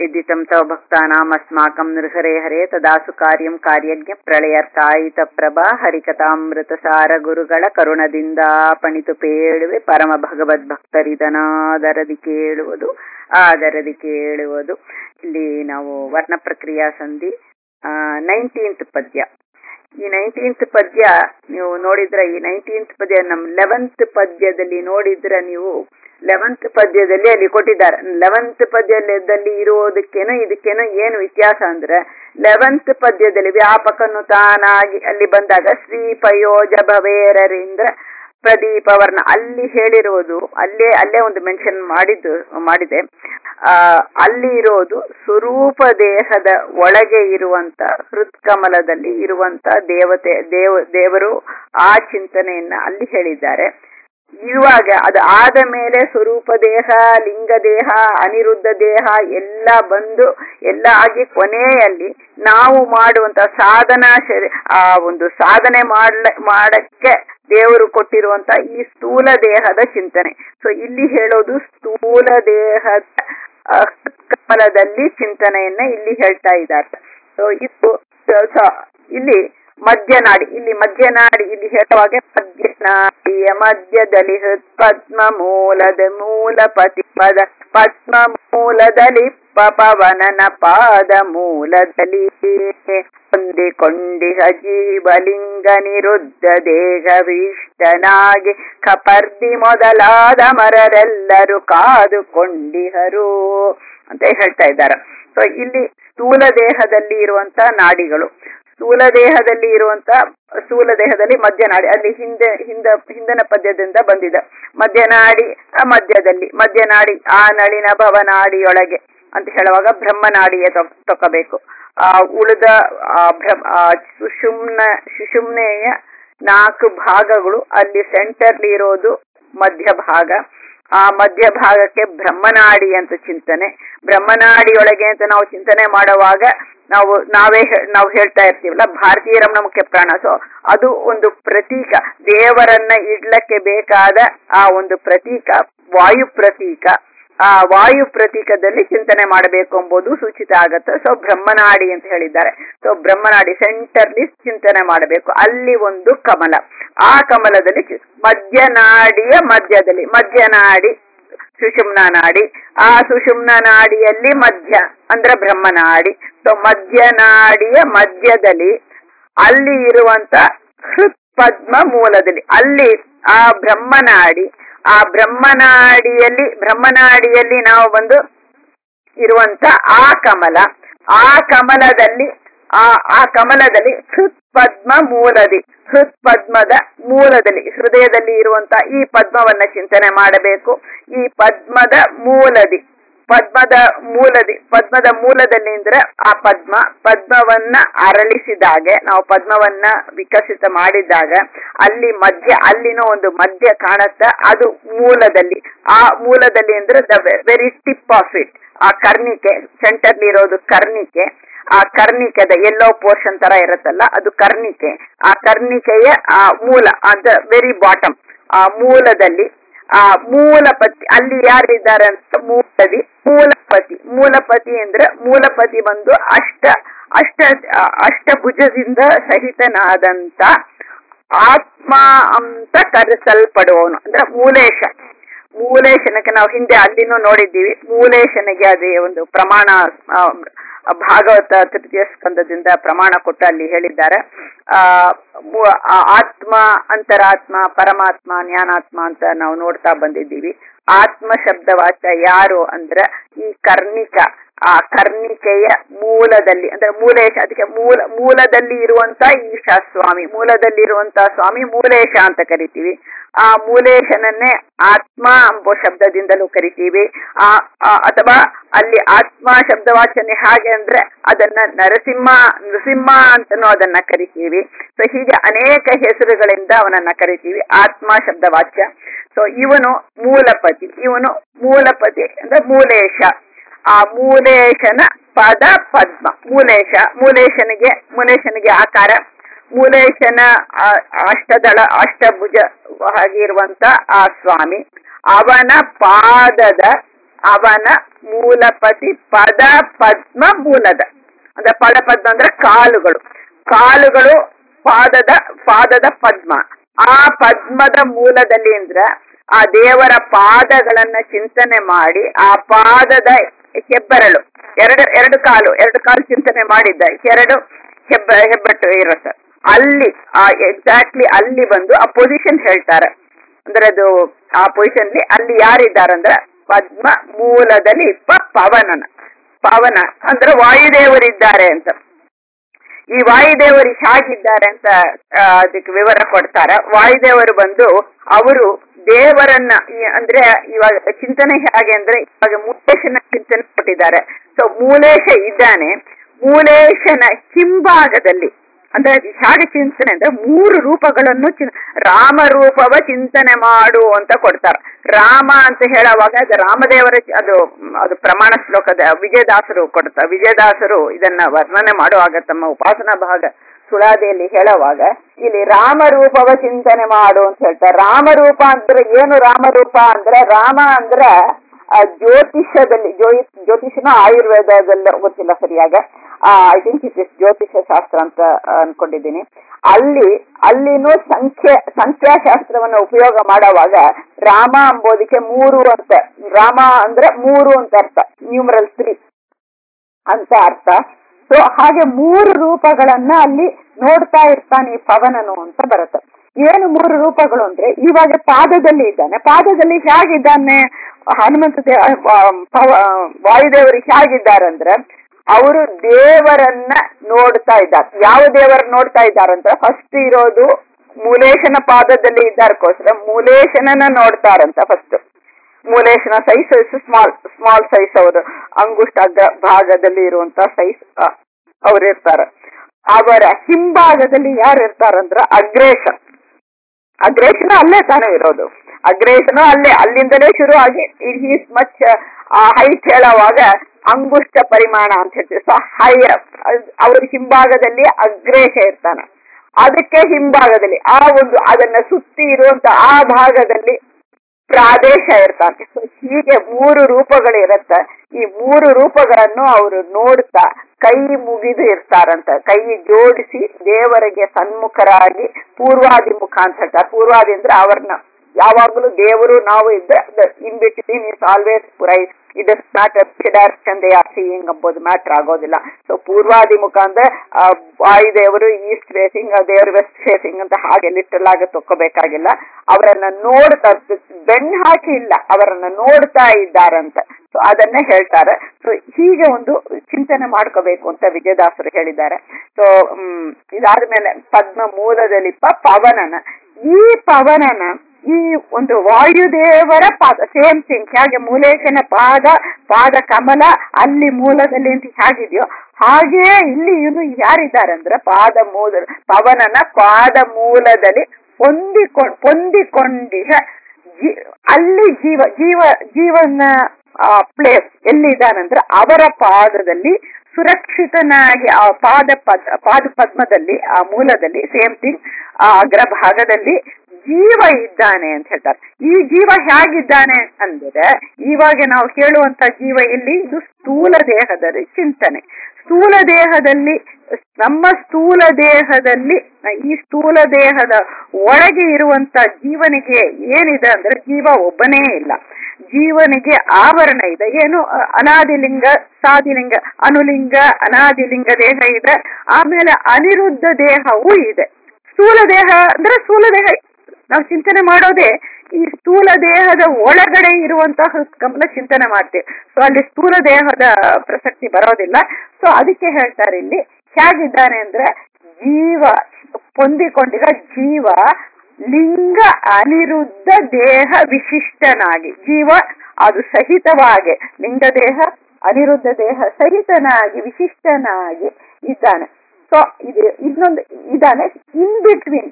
यद्दितं तव भक्तानामस्माकं नृहरे हरे तदासु कार्यं ಕಾರ್ಯಜ್ಞ ಪ್ರಳಯರ್ಥಾಯಿತ ಪ್ರಭಾ ಹರಿಕಥಾಮೃತಸಾರ ಗುರುಗಳ ಕರುಣದಿಂದ ಪಣಿತು ಪೇಳುವೆ ಪರಮ ಭಗವದ್ ಭಕ್ತರಿದನಾದರದಿ ಕೇಳುವುದು ಆದರದಿ ಕೇಳುವುದು ಇಲ್ಲಿ ನಾವು ವರ್ಣ ಪ್ರಕ್ರಿಯಾ ಸಂಧಿ ನೈನ್ಟೀನ್ತ್ ಪದ್ಯ ಈ ನೈನ್ಟೀನ್ತ್ ಪದ್ಯ ನೀವು ನೋಡಿದ್ರೆ ಈ ನೈನ್ಟೀನ್ತ್ ಪದ್ಯ ನಮ್ ಲೆವೆಂತ್ ಪದ್ಯದಲ್ಲಿ ನೋಡಿದ್ರೆ ನೀವು ಲೆವೆಂತ್ ಪದ್ಯದಲ್ಲಿ ಅಲ್ಲಿ ಕೊಟ್ಟಿದ್ದಾರೆ ಲೆವೆಂತ್ ಪದ್ಯದಲ್ಲಿ ಇರುವುದಕ್ಕೇನೋ ಇದಕ್ಕೇನೋ ಏನು ವ್ಯತ್ಯಾಸ ಅಂದ್ರೆ ಲೆವೆಂತ್ ಪದ್ಯದಲ್ಲಿ ವ್ಯಾಪಕನು ತಾನಾಗಿ ಅಲ್ಲಿ ಬಂದಾಗ ಶ್ರೀ ಪಯೋಜ ಭವೇರರಿಂದ ಪ್ರದೀಪ ವರ್ಣ ಅಲ್ಲಿ ಹೇಳಿರುವುದು ಅಲ್ಲೇ ಅಲ್ಲೇ ಒಂದು ಮೆನ್ಷನ್ ಮಾಡಿದ್ದು ಮಾಡಿದೆ ಆ ಅಲ್ಲಿ ಇರೋದು ಸ್ವರೂಪ ದೇಹದ ಒಳಗೆ ಇರುವಂತ ಹೃತ್ಕಮಲದಲ್ಲಿ ಇರುವಂತ ದೇವತೆ ದೇವ ದೇವರು ಆ ಚಿಂತನೆಯನ್ನ ಅಲ್ಲಿ ಹೇಳಿದ್ದಾರೆ ಇರುವಾಗ ಅದು ಆದ ಮೇಲೆ ಸ್ವರೂಪ ದೇಹ ಲಿಂಗ ದೇಹ ಅನಿರುದ್ಧ ದೇಹ ಎಲ್ಲ ಬಂದು ಎಲ್ಲ ಆಗಿ ಕೊನೆಯಲ್ಲಿ ನಾವು ಮಾಡುವಂತ ಸಾಧನಾ ಶರೀ ಆ ಒಂದು ಸಾಧನೆ ಮಾಡ್ಲ ಮಾಡಕ್ಕೆ ದೇವರು ಕೊಟ್ಟಿರುವಂತ ಈ ಸ್ಥೂಲ ದೇಹದ ಚಿಂತನೆ ಸೊ ಇಲ್ಲಿ ಹೇಳೋದು ಸ್ಥೂಲ ದೇಹದ ಕಮಲದಲ್ಲಿ ಚಿಂತನೆಯನ್ನ ಇಲ್ಲಿ ಹೇಳ್ತಾ ಇದ್ದಾರೆ ಸೊ ಇದು ಇಲ್ಲಿ ಮಧ್ಯನಾಡಿ ಇಲ್ಲಿ ಮಧ್ಯನಾಡಿ ಇಲ್ಲಿ ಹೇಳುವಾಗ ಮಧ್ಯನಾಡಿಯ ಮಧ್ಯದಲ್ಲಿ ಪದ್ಮ ಮೂಲದ ಮೂಲಪತಿ ಪದ ಪದ್ಮ ಮೂಲದಲ್ಲಿ ಪವನನ ಪಾದ ಮೂಲದಲ್ಲಿ ಹೊಂದಿಕೊಂಡಿಹ ಜೀವಲಿಂಗ ನಿರುದ್ಧ ದೇಹವಿಷ್ಟನಾಗಿ ಕಪರ್ದಿ ಮೊದಲಾದ ಮರರೆಲ್ಲರೂ ಕಾದುಕೊಂಡಿಹರು ಅಂತ ಹೇಳ್ತಾ ಇದ್ದಾರೆ ಸೊ ಇಲ್ಲಿ ಸ್ಥೂಲ ದೇಹದಲ್ಲಿ ಇರುವಂತ ನಾಡಿಗಳು ಸ್ಥೂಲ ದೇಹದಲ್ಲಿ ಇರುವಂತ ಸ್ಥೂಲ ದೇಹದಲ್ಲಿ ಮಧ್ಯನಾಡಿ ಅಲ್ಲಿ ಹಿಂದೆ ಹಿಂದ ಹಿಂದಿನ ಪದ್ಯದಿಂದ ಬಂದಿದೆ ಮಧ್ಯನಾಡಿ ಮಧ್ಯದಲ್ಲಿ ಮಧ್ಯನಾಡಿ ಆ ನಳಿನ ಭವನಾಡಿಯೊಳಗೆ ಅಂತ ಹೇಳುವಾಗ ಬ್ರಹ್ಮನಾಡಿಯ ತಗೋಬೇಕು ಆ ಉಳಿದ ಸುಷುಮ್ನ ಸುಷುಮ್ನೆಯ ನಾಲ್ಕು ಭಾಗಗಳು ಅಲ್ಲಿ ಸೆಂಟರ್ಲಿ ಇರೋದು ಮಧ್ಯ ಭಾಗ ಆ ಮಧ್ಯ ಭಾಗಕ್ಕೆ ಬ್ರಹ್ಮನಾಡಿ ಅಂತ ಚಿಂತನೆ ಬ್ರಹ್ಮನಾಡಿಯೊಳಗೆ ಅಂತ ನಾವು ಚಿಂತನೆ ಮಾಡುವಾಗ ನಾವು ನಾವೇ ನಾವು ಹೇಳ್ತಾ ಇರ್ತೀವಲ್ಲ ಭಾರತೀಯ ರಮಣ ಮುಖ್ಯ ಪ್ರಾಣ ಸೊ ಅದು ಒಂದು ಪ್ರತೀಕ ದೇವರನ್ನ ಇಡ್ಲಕ್ಕೆ ಬೇಕಾದ ಆ ಒಂದು ಪ್ರತೀಕ ವಾಯು ಪ್ರತೀಕ ಆ ವಾಯು ಪ್ರತೀಕದಲ್ಲಿ ಚಿಂತನೆ ಮಾಡಬೇಕು ಎಂಬುದು ಸೂಚಿತ ಆಗತ್ತೆ ಸೊ ಬ್ರಹ್ಮನಾಡಿ ಅಂತ ಹೇಳಿದ್ದಾರೆ ಸೊ ಬ್ರಹ್ಮನಾಡಿ ಸೆಂಟರ್ಲಿ ಚಿಂತನೆ ಮಾಡಬೇಕು ಅಲ್ಲಿ ಒಂದು ಕಮಲ ಆ ಕಮಲದಲ್ಲಿ ಮಧ್ಯನಾಡಿಯ ಮಧ್ಯದಲ್ಲಿ ಮಧ್ಯನಾಡಿ ಸುಷುಮ್ನ ನಾಡಿ ಆ ಸುಷುಮ್ನ ನಾಡಿಯಲ್ಲಿ ಮಧ್ಯ ಅಂದ್ರೆ ಬ್ರಹ್ಮನಾಡಿ ಸೊ ಮಧ್ಯನಾಡಿಯ ಮಧ್ಯದಲ್ಲಿ ಅಲ್ಲಿ ಇರುವಂತ ಹೃತ್ ಪದ್ಮ ಮೂಲದಲ್ಲಿ ಅಲ್ಲಿ ಆ ಬ್ರಹ್ಮನಾಡಿ ಆ ಬ್ರಹ್ಮನಾಡಿಯಲ್ಲಿ ಬ್ರಹ್ಮನಾಡಿಯಲ್ಲಿ ನಾವು ಬಂದು ಇರುವಂತ ಆ ಕಮಲ ಆ ಕಮಲದಲ್ಲಿ ಆ ಆ ಕಮಲದಲ್ಲಿ ಹೃತ್ ಪದ್ಮ ಮೂಲದಿ ಹೃತ್ ಪದ್ಮದ ಮೂಲದಲ್ಲಿ ಹೃದಯದಲ್ಲಿ ಇರುವಂತ ಈ ಪದ್ಮವನ್ನ ಚಿಂತನೆ ಮಾಡಬೇಕು ಈ ಪದ್ಮದ ಮೂಲದಿ ಪದ್ಮದ ಮೂಲದಿ ಪದ್ಮದ ಮೂಲದಲ್ಲಿ ಅಂದ್ರೆ ಆ ಪದ್ಮ ಪದ್ಮವನ್ನ ಅರಳಿಸಿದಾಗೆ ನಾವು ಪದ್ಮವನ್ನ ವಿಕಸಿತ ಮಾಡಿದಾಗ ಅಲ್ಲಿ ಮಧ್ಯ ಅಲ್ಲಿನ ಒಂದು ಮಧ್ಯ ಕಾಣುತ್ತ ಅದು ಮೂಲದಲ್ಲಿ ಆ ಮೂಲದಲ್ಲಿ ಅಂದ್ರೆ the very tip of it ಆ ಕರ್ಣಿಕೆ ಸೆಂಟರ್ಲಿ ಇರೋದು ಕರ್ಣಿಕೆ ಆ ಕರ್ಣಿಕೆದ ಎಲ್ಲೋ ಪೋರ್ಷನ್ ತರ ಇರುತ್ತಲ್ಲ ಅದು ಕರ್ಣಿಕೆ ಆ ಕರ್ಣಿಕೆಯ ಆ ಮೂಲ ಅದ ವೆರಿ ಬಾಟಮ್ ಆ ಮೂಲದಲ್ಲಿ ಆ ಮೂಲಪತಿ ಅಲ್ಲಿ ಯಾರಿದ್ದಾರೆ ಅಂತ ಮೂಲದಿ ಮೂಲಪತಿ ಮೂಲಪತಿ ಅಂದ್ರೆ ಮೂಲಪತಿ ಬಂದು ಅಷ್ಟ ಅಷ್ಟ ಅಷ್ಟಭುಜದಿಂದ ಸಹಿತನಾದಂತ ಆತ್ಮ ಅಂತ ಕರೆಸಲ್ಪಡುವವನು ಅಂದ್ರೆ ಮೂಲೇಶ ಮೂಲೇಶನಕ್ಕೆ ನಾವು ಹಿಂದೆ ಅಲ್ಲಿನೂ ನೋಡಿದ್ದೀವಿ ಮೂಲೇಶನಿಗೆ ಅದೇ ಒಂದು ಪ್ರಮಾಣ ಭಾಗವತ ತೃತೀಯ ಸ್ಕಂದದಿಂದ ಪ್ರಮಾಣ ಕೊಟ್ಟು ಅಲ್ಲಿ ಹೇಳಿದ್ದಾರೆ ಆ ಆತ್ಮ ಅಂತರಾತ್ಮ ಪರಮಾತ್ಮ ಜ್ಞಾನಾತ್ಮ ಅಂತ ನಾವು ನೋಡ್ತಾ ಬಂದಿದ್ದೀವಿ ಆತ್ಮ ಶಬ್ದವಾಚ ಯಾರು ಅಂದ್ರೆ ಈ ಕರ್ಣಿಕ ಆ ಕರ್ಣಿಕೆಯ ಮೂಲದಲ್ಲಿ ಅಂದ್ರೆ ಮೂಲೇಶ ಅದಕ್ಕೆ ಮೂಲ ಮೂಲದಲ್ಲಿ ಇರುವಂತ ಈಶಾ ಸ್ವಾಮಿ ಮೂಲದಲ್ಲಿ ಇರುವಂತ ಸ್ವಾಮಿ ಮೂಲೇಶ ಅಂತ ಕರಿತೀವಿ ಆ ಮೂಲೇಶನನ್ನೇ ಆತ್ಮ ಎಂಬ ಶಬ್ದದಿಂದಲೂ ಕರಿತೀವಿ ಆ ಅಥವಾ ಅಲ್ಲಿ ಆತ್ಮ ಶಬ್ದವಾಚನೆ ಹಾಗೆ ಅಂದ್ರೆ ಅದನ್ನ ನರಸಿಂಹ ನೃಸಿಂಹ ಅಂತನೂ ಅದನ್ನ ಕರಿತೀವಿ ಸೊ ಹೀಗೆ ಅನೇಕ ಹೆಸರುಗಳಿಂದ ಅವನನ್ನ ಕರಿತೀವಿ ಆತ್ಮ ಶಬ್ದವಾಚ್ಯ ಸೊ ಇವನು ಮೂಲಪತಿ ಇವನು ಮೂಲಪತಿ ಅಂದ್ರೆ ಮೂಲೇಶ ಆ ಮೂಲೇಶನ ಪದ ಪದ್ಮ ಮೂಲೇಶ ಮೂಲೇಶನಿಗೆ ಮೂಲೇಶನಿಗೆ ಆಕಾರ ಮೂಲೇಶನ ಅಷ್ಟದಳ ಅಷ್ಟಭುಜ ಆಗಿರುವಂತ ಆ ಸ್ವಾಮಿ ಅವನ ಪಾದದ ಅವನ ಮೂಲಪತಿ ಪದ ಪದ್ಮ ಮೂಲದ ಅಂದ್ರೆ ಪದ ಪದ್ಮ ಅಂದ್ರೆ ಕಾಲುಗಳು ಕಾಲುಗಳು ಪಾದದ ಪಾದದ ಪದ್ಮ ಆ ಪದ್ಮದ ಮೂಲದಲ್ಲಿ ಅಂದ್ರೆ ಆ ದೇವರ ಪಾದಗಳನ್ನ ಚಿಂತನೆ ಮಾಡಿ ಆ ಪಾದದ ಹೆಬ್ಬೆರಳು ಎರಡು ಎರಡು ಕಾಲು ಎರಡು ಕಾಲು ಚಿಂತನೆ ಮಾಡಿದ್ದ ಎರಡು ಹೆಬ್ಬ ಹೆಬ್ಬೆಟ್ಟು ಇರುತ್ತೆ ಅಲ್ಲಿ ಆ ಎಕ್ಸಾಕ್ಟ್ಲಿ ಅಲ್ಲಿ ಬಂದು ಆ ಪೊಸಿಷನ್ ಹೇಳ್ತಾರೆ ಅಂದ್ರೆ ಅದು ಆ ಪೊಸಿಷನ್ ಅಲ್ಲಿ ಯಾರಿದ್ದಾರಂದ್ರೆ ಪದ್ಮ ಮೂಲದಲ್ಲಿ ಪ ಪವನನ ಪವನ ಅಂದ್ರೆ ವಾಯುದೇವರಿದ್ದಾರೆ ಅಂತ ಈ ವಾಯುದೇವರು ಹೇಗಿದ್ದಾರೆ ಅಂತ ಆ, ಅದಕ್ಕೆ ವಿವರ ಕೊಡ್ತಾರೆ ವಾಯುದೇವರು ಬಂದು ಅವರು ದೇವರನ್ನ ಈ- ಅಂದ್ರೆ ಇವಾಗ ಚಿಂತನೆ ಹೇಗೆ ಅಂದ್ರೆ ಇವಾಗ ಮೂಲೇಶನ ಚಿಂತನೆ ಕೊಟ್ಟಿದ್ದಾರೆ ಸೊ ಮೂಲೇಶ ಇದ್ದಾನೆ ಮೂಲೇಶನ ಹಿಂಭಾಗದಲ್ಲಿ ಅಂದ್ರೆ ಹೇಗೆ ಚಿಂತನೆ ಅಂದ್ರೆ ಮೂರು ರೂಪಗಳನ್ನು ಚಿನ್- ರಾಮ ರೂಪವ ಚಿಂತನೆ ಮಾಡು ಅಂತ ಕೊಡ್ತಾರೆ ರಾಮ ಅಂತ ಹೇಳುವಾಗ ಅದು ರಾಮದೇವರ ಚ- ಅದು ಅದು ಪ್ರಮಾಣ ಶ್ಲೋಕದ ವಿಜಯದಾಸರು ಕೊಡ್ತಾರೆ ವಿಜಯದಾಸರು ಇದನ್ನ ವರ್ಣನೆ ಮಾಡುವಾಗ ತಮ್ಮ ಉಪಾಸನಾ ಭಾಗ ಸುಳಾದಿಯಲ್ಲಿ ಹೇಳುವಾಗ ಇಲ್ಲಿ ರಾಮರೂಪವ ಚಿಂತನೆ ಮಾಡು ಅಂತ ಹೇಳ್ತಾರೆ ರಾಮರೂಪ ಅಂದ್ರೆ ಏನು ರಾಮರೂಪ ಅಂದ್ರೆ ರಾಮ ಅಂದ್ರೆ ಆ ಜ್ಯೋತಿಷದಲ್ಲಿ ಜ್ಯೋತಿ ಜ್ಯೋತಿಷನ ಆಯುರ್ವೇದದಲ್ಲಿ ಗೊತ್ತಿಲ್ಲ ಸರಿಯಾಗ ಐ ಥಿಂಕ್ ಇಟ್ ಇಸ್ ಜ್ಯೋತಿಷ ಶಾಸ್ತ್ರ ಅಂತ ಅನ್ಕೊಂಡಿದ್ದೀನಿ ಅಲ್ಲಿ ಅಲ್ಲಿನೂ ಸಂಖ್ಯೆ ಸಂಖ್ಯಾಶಾಸ್ತ್ರವನ್ನ ಉಪಯೋಗ ಮಾಡುವಾಗ ರಾಮ ಅಂಬೋದಕ್ಕೆ ಮೂರು ಅಂತ ರಾಮ ಅಂದ್ರೆ ಮೂರು ಅಂತ ಅರ್ಥ ನ್ಯೂಮರಲ್ ತ್ರೀ ಅಂತ ಅರ್ಥ ಸೊ ಹಾಗೆ ಮೂರು ರೂಪಗಳನ್ನ ಅಲ್ಲಿ ನೋಡ್ತಾ ಇರ್ತಾನೆ ಈ ಪವನನು ಅಂತ ಬರುತ್ತೆ ಏನು ಮೂರು ರೂಪಗಳು ಅಂದ್ರೆ ಇವಾಗ ಪಾದದಲ್ಲಿ ಇದ್ದಾನೆ ಪಾದದಲ್ಲಿ ಹೇಗಿದ್ದಾನೆ ಹನುಮಂತ ದೇ ಆ, ಪವ- ವಾಯುದೇವರು ಹೇಗಿದ್ದಾರಂದ್ರೆ ಅವರು ದೇವರನ್ನ ನೋಡ್ತಾ ಇದ್ದಾರೆ ಯಾವ ದೇವರ ನೋಡ್ತಾ ಇದ್ದಾರಂದ್ರೆ ಫಸ್ಟ್ ಇರೋದು ಮೂಲೇಶನ ಪಾದದಲ್ಲಿ ಇದ್ದಾರಕ್ಕೋಸ್ಕರ ಮೂಲೇಶನನ್ನ ನೋಡ್ತಾರಂತ ಫಸ್ಟ್ ಮೂಲೇಶನ ಸೈಜ್ ಸ್ಮಾಲ್ ಸ್ಮಾಲ್ ಸೈಜ್ ಅವರು ಅಂಗುಷ್ಟ ಅಗ್ರ ಭಾಗದಲ್ಲಿ ಇರುವಂತ ಸೈಜ್ ಅವ್ರು ಇರ್ತಾರೆ ಅವರ ಹಿಂಭಾಗದಲ್ಲಿ ಯಾರು ಇರ್ತಾರಂದ್ರ ಅಗ್ರೇಶ ಅಗ್ರೇಶನ ಅಲ್ಲೇ ತಾನೇ ಇರೋದು ಅಗ್ರೇಶನ ಅಲ್ಲೇ ಅಲ್ಲಿಂದಲೇ ಶುರು ಆಗಿ ಈಸ್ ಮಚ್ ಹೈಟ್ ಹೇಳುವಾಗ ಅಂಗುಷ್ಟ ಪರಿಮಾಣ ಅಂತ ಹೇಳ್ತೀವಿ ಸೊ ಹೈ ಅವ್ರ ಹಿಂಭಾಗದಲ್ಲಿ ಅಗ್ರೇಶ ಇರ್ತಾನ ಅದಕ್ಕೆ ಹಿಂಭಾಗದಲ್ಲಿ ಆ ಒಂದು ಅದನ್ನ ಸುತ್ತಿ ಇರುವಂತ ಆ ಭಾಗದಲ್ಲಿ ಪ್ರಾದೇಶ ಇರ್ತಾನೆ ಸೊ ಹೀಗೆ ಮೂರು ರೂಪಗಳಿರತ್ತ ಈ ಮೂರು ರೂಪಗಳನ್ನು ಅವರು ನೋಡ್ತಾ ಕೈ ಮುಗಿದು ಇರ್ತಾರಂತ ಕೈ ಜೋಡಿಸಿ ದೇವರಿಗೆ ಸನ್ಮುಖರಾಗಿ ಪೂರ್ವಾದಿಮುಖ ಅಂತ ಹೇಳ್ತಾರೆ ಪೂರ್ವಾದಿ ಅಂದ್ರೆ ಅವ್ರನ್ನ ಯಾವಾಗಲೂ ದೇವರು ನಾವು ಇದ್ದ ಇನ್ ಬಿಟ್ವೀನ್ ಇಸ್ ಆಲ್ವೇಸ್ ಪುರೈ it is not direction they are seeing ಅಂಬೋದು ಮ್ಯಾಟ್ರ್ ಆಗೋದಿಲ್ಲ ಸೊ ಪೂರ್ವಾದಿಮುಖ ಅಂದ್ರೆ ಆ, ವಾಯುದೇವರು ಈಸ್ಟ್ ಫೇಸಿಂಗ್ ದೇವರು ವೆಸ್ಟ್ ಫೇಸಿಂಗ್ ಅಂತ ಹಾಗೆ ಲಿಟಲ್ ಆಗಿ ತಕ್ಕೋಬೇಕಾಗಿಲ್ಲ ಅವರನ್ನ ನೋಡ್ತಾ ಬೆಣ್ಣು ಹಾಕಿ ಇಲ್ಲ ಅವರನ್ನ ನೋಡ್ತಾ ಇದ್ದಾರಂತ ಸೊ ಅದನ್ನ ಹೇಳ್ತಾರೆ ಸೊ ಹೀಗೆ ಒಂದು ಚಿಂತನೆ ಮಾಡ್ಕೋಬೇಕು ಅಂತ ವಿಜಯದಾಸರು ಹೇಳಿದ್ದಾರೆ ಸೊ ಹ್ಮ್ ಇದಾದ್ಮೇಲೆ ಪದ್ಮ ಮೂಲದಲ್ಲಿ ಪ ಪವನನ ಈ ಪವನನ ಈ ಒಂದು ವಾಯುದೇವರ ಪಾದ ಸೇಮ್ ಥಿಂಗ್ ಹೇಗೆ ಮೂಲೇಶನ ಪಾದ ಪಾದ ಕಮಲ ಅಲ್ಲಿ ಮೂಲದಲ್ಲಿ ಅಂತ ಹೇಗಿದೆಯೋ ಹಾಗೆ ಇಲ್ಲಿ ಇವನು ಯಾರಿದ್ದಾರೆ ಅಂದ್ರೆ ಪಾದ ಮೂಲ ಪವನನ ಪಾದ ಮೂಲದಲ್ಲಿ ಹೊಂದಿಕೊಂಡ್ ಹೊಂದಿಕೊಂಡಿಹ ಜೀ- ಅಲ್ಲಿ ಜೀವ ಜೀವ ಜೀವನ ಪ್ಲೇಸ್ ಎಲ್ಲಿದ್ದಾನಂದ್ರೆ ಅವರ ಪಾದದಲ್ಲಿ ಸುರಕ್ಷಿತನಾಗಿ ಆ ಪಾದ ಪದ್ ಪಾದ ಪದ್ಮದಲ್ಲಿ ಆ ಮೂಲದಲ್ಲಿ ಸೇಮ್ ಥಿಂಗ್ ಆ ಅಗ್ರಭಾಗದಲ್ಲಿ ಜೀವ ಇದ್ದಾನೆ ಅಂತ ಹೇಳ್ತಾರೆ ಈ ಜೀವ ಹೇಗಿದ್ದಾನೆ ಅಂದ್ರೆ ಇವಾಗ ನಾವು ಕೇಳುವಂತ ಜೀವ ಇಲ್ಲಿ ಇದು ಸ್ಥೂಲ ದೇಹದಲ್ಲಿ ಚಿಂತನೆ ಸ್ಥೂಲ ದೇಹದಲ್ಲಿ ನಮ್ಮ ಸ್ಥೂಲ ದೇಹದಲ್ಲಿ ಈ ಸ್ಥೂಲ ದೇಹದ ಒಳಗೆ ಇರುವಂತ ಜೀವನಿಗೆ ಏನಿದೆ ಅಂದ್ರೆ ಜೀವ ಒಬ್ಬನೇ ಇಲ್ಲ ಜೀವನಿಗೆ ಆವರಣ ಇದೆ ಏನು ಅ- ಅನಾದಿಲಿಂಗ ಸಾದಿಲಿಂಗ ಅನುಲಿಂಗ ಅನಾದಿಲಿಂಗ ದೇಹ ಇದೆ ಆಮೇಲೆ ಅನಿರುದ್ಧ ದೇಹವೂ ಇದೆ ಸ್ಥೂಲ ದೇಹ ಅಂದ್ರೆ ಸ್ಥೂಲ ದೇಹ ನಾವು ಚಿಂತನೆ ಮಾಡೋದೇ ಈ ಸ್ಥೂಲ ದೇಹದ ಒಳಗಡೆ ಇರುವಂತಹ ಗಮನ ಚಿಂತನೆ ಮಾಡ್ತೀವಿ ಸೊ ಅಲ್ಲಿ ಸ್ಥೂಲ ದೇಹದ ಪ್ರಸಕ್ತಿ ಬರೋದಿಲ್ಲ ಸೊ ಅದಕ್ಕೆ ಹೇಳ್ತಾರೆ ಇಲ್ಲಿ ಹೇಗಿದ್ದಾನೆ ಅಂದ್ರೆ ಜೀವ ಹೊಂದಿಕೊಂಡಿರೋ ಜೀವ ಲಿಂಗ ಅನಿರುದ್ಧ ದೇಹ ವಿಶಿಷ್ಟನಾಗಿ ಜೀವ ಅದು ಸಹಿತವಾಗಿ ಲಿಂಗ ದೇಹ ಅನಿರುದ್ಧ ದೇಹ ಸಹಿತನಾಗಿ ವಿಶಿಷ್ಟನಾಗಿ ಇದ್ದಾನೆ ಸೊ ಇದು ಇನ್ನೊಂದು ಇದ್ದಾನೆ ಇನ್ ಬಿಟ್ವೀನ್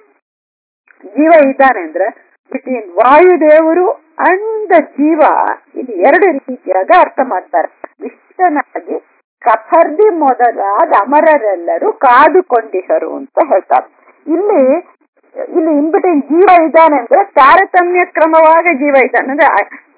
ಜೀವ ಇದ್ದಾನೆ ಅಂದ್ರೆ ಬಿಟ್ವೀನ್ ವಾಯುದೇವರು ಅಂಡ್ ಜೀವ ಇಲ್ಲಿ ಎರಡು ರೀತಿಯಾಗ ಅರ್ಥ ಮಾಡ್ತಾರೆ ವಿಶಿಷ್ಟನಾಗಿ ಕಫರ್ದಿ ಮೊದಲಾದ ಅಮರರೆಲ್ಲರೂ ಕಾದುಕೊಂಡಿಹರು ಅಂತ ಹೇಳ್ತಾರೆ ಇಲ್ಲಿ ಇಲ್ಲಿ ಇನ್ಬಿಟ್ವೀನ್ ಜೀವ ಇದ್ದಾನೆ ಅಂದ್ರೆ ತಾರತಮ್ಯ ಕ್ರಮವಾಗಿ ಜೀವ ಇದ್ದಾನೆ ಅಂದ್ರೆ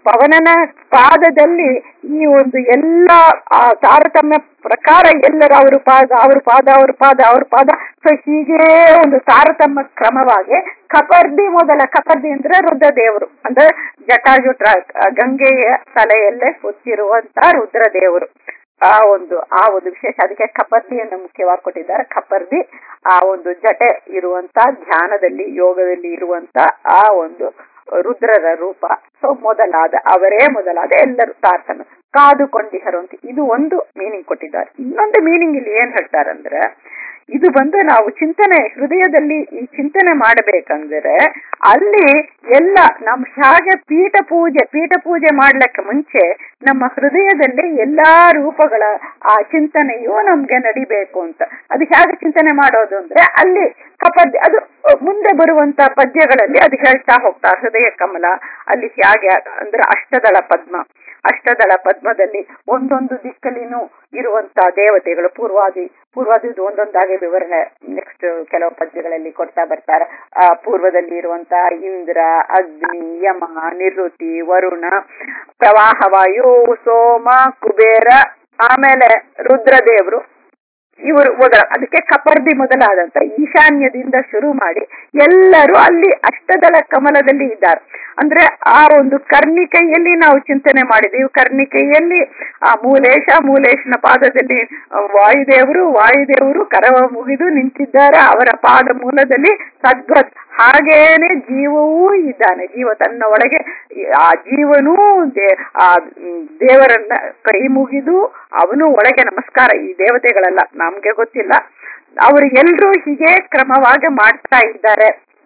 ಪವನನ ಪಾದದಲ್ಲಿ ಈ ಒಂದು ಎಲ್ಲ ಆ ತಾರತಮ್ಯ ಪ್ರಕಾರ ಎಲ್ಲರ ಅವ್ರ ಪಾದ ಅವ್ರ ಪಾದ ಅವ್ರ ಪಾದ ಅವ್ರ ಪಾದ ಸೊ ಹೀಗೆ ಒಂದು ತಾರತಮ್ಯ ಕ್ರಮವಾಗಿ ಕಪರ್ದಿ ಮೊದಲ ಕಪರ್ದಿ ಅಂದ್ರೆ ರುದ್ರದೇವರು ಅಂದ್ರೆ ಜಟಾಜುಟ್ರ ಗಂಗೆಯ ತಲೆಯಲ್ಲೇ ಹೊತ್ತಿರುವಂತ ರುದ್ರದೇವರು ಆ ಒಂದು ಆ ಒಂದು ವಿಶೇಷ ಅದಕ್ಕೆ ಕಪರ್ದಿಯನ್ನು ಮುಖ್ಯವಾಗಿ ಕೊಟ್ಟಿದ್ದಾರೆ ಕಪರ್ದಿ ಆ ಒಂದು ಜಟೆ ಇರುವಂತ ಧ್ಯಾನದಲ್ಲಿ ಯೋಗದಲ್ಲಿ ಇರುವಂತ ಆ ಒಂದು ರುದ್ರರ ರೂಪ ಸೊ ಮೊದಲಾದ ಅವರೇ ಮೊದಲಾದ ಎಲ್ಲರೂ ತಾರತಮ್ಯ ಕಾದುಕೊಂಡಿಹರು ಅಂತ ಇದು ಒಂದು ಮೀನಿಂಗ್ ಕೊಟ್ಟಿದ್ದಾರೆ ಇನ್ನೊಂದು ಮೀನಿಂಗ್ ಇಲ್ಲಿ ಏನ್ ಹೇಳ್ತಾರಂದ್ರೆ ಇದು ಬಂದು ನಾವು ಚಿಂತನೆ ಹೃದಯದಲ್ಲಿ ಈ ಚಿಂತನೆ ಮಾಡಬೇಕಂದ್ರೆ ಅಲ್ಲಿ ಎಲ್ಲ ನಮ್ ಹೇಗೆ ಪೀಠ ಪೂಜೆ ಪೀಠ ಪೂಜೆ ಮಾಡ್ಲಿಕ್ಕೆ ಮುಂಚೆ ನಮ್ಮ ಹೃದಯದಲ್ಲಿ ಎಲ್ಲಾ ರೂಪಗಳ ಆ ಚಿಂತನೆಯು ನಮ್ಗೆ ನಡಿಬೇಕು ಅಂತ ಅದು ಹೇಗೆ ಚಿಂತನೆ ಮಾಡೋದು ಅಂದ್ರೆ ಅಲ್ಲಿ ಕಪದ್ಯ ಅದು ಮುಂದೆ ಬರುವಂತ ಪದ್ಯಗಳಲ್ಲಿ ಅದು ಹೇಳ್ತಾ ಹೋಗ್ತಾ ಹೃದಯ ಕಮಲ ಅಲ್ಲಿ ಹೇಗೆ ಅಂದ್ರೆ ಅಷ್ಟದಳ ಪದ್ಮ ಅಷ್ಟದಳ ಪದ್ಮದಲ್ಲಿ ಒಂದೊಂದು ದಿಕ್ಕಲಿನೂ ಇರುವಂತ ದೇವತೆಗಳು ಪೂರ್ವಾದಿ ಪೂರ್ವಾದಿ ಒಂದೊಂದಾಗಿ ವಿವರಣೆ ನೆಕ್ಸ್ಟ್ ಕೆಲವು ಪದ್ಯಗಳಲ್ಲಿ ಕೊಡ್ತಾ ಬರ್ತಾರೆ ಆ ಪೂರ್ವದಲ್ಲಿ ಇರುವಂತ ಇಂದ್ರ ಅಗ್ನಿ ಯಮ ನಿರುತಿ ವರುಣ ಪ್ರವಾಹವಾಯು ಸೋಮ ಕುಬೇರ ಆಮೇಲೆ ರುದ್ರದೇವರು ಇವರು ಮೊದಲ ಅದಕ್ಕೆ ಕಪರ್ದಿ ಮೊದಲಾದಂತ ಈಶಾನ್ಯದಿಂದ ಶುರು ಮಾಡಿ ಎಲ್ಲರೂ ಅಲ್ಲಿ ಅಷ್ಟದಳ ಕಮಲದಲ್ಲಿ ಇದ್ದಾರೆ ಅಂದ್ರೆ ಆ ಒಂದು ಕರ್ಣಿಕೆಯಲ್ಲಿ ನಾವು ಚಿಂತನೆ ಮಾಡಿದೀವಿ ಕರ್ಣಿಕೆಯಲ್ಲಿ ಆ ಮೂಲೇಶ ಮೂಲೇಶನ ಪಾದದಲ್ಲಿ ವಾಯುದೇವರು ವಾಯುದೇವರು ಕರವ ಮುಗಿದು ನಿಂತಿದ್ದಾರೆ ಅವರ ಪಾದ ಮೂಲದಲ್ಲಿ ಸದ್ವತ್ ಹಾಗೇನೆ ಜೀವವೂ ಇದ್ದಾನೆ ಜೀವ ತನ್ನ ಒಳಗೆ ಆ ಜೀವನೂ ಆ ದೇವರನ್ನ ಕೈ ಮುಗಿದು ಅವನು ಒಳಗೆ ನಮಸ್ಕಾರ ಈ ದೇವತೆಗಳೆಲ್ಲ ನಮ್ಗೆ ಗೊತ್ತಿಲ್ಲ ಅವರು ಎಲ್ರೂ ಹೀಗೆ ಕ್ರಮವಾಗಿ ಮಾಡ್ತಾ ಇದ್ದಾರೆ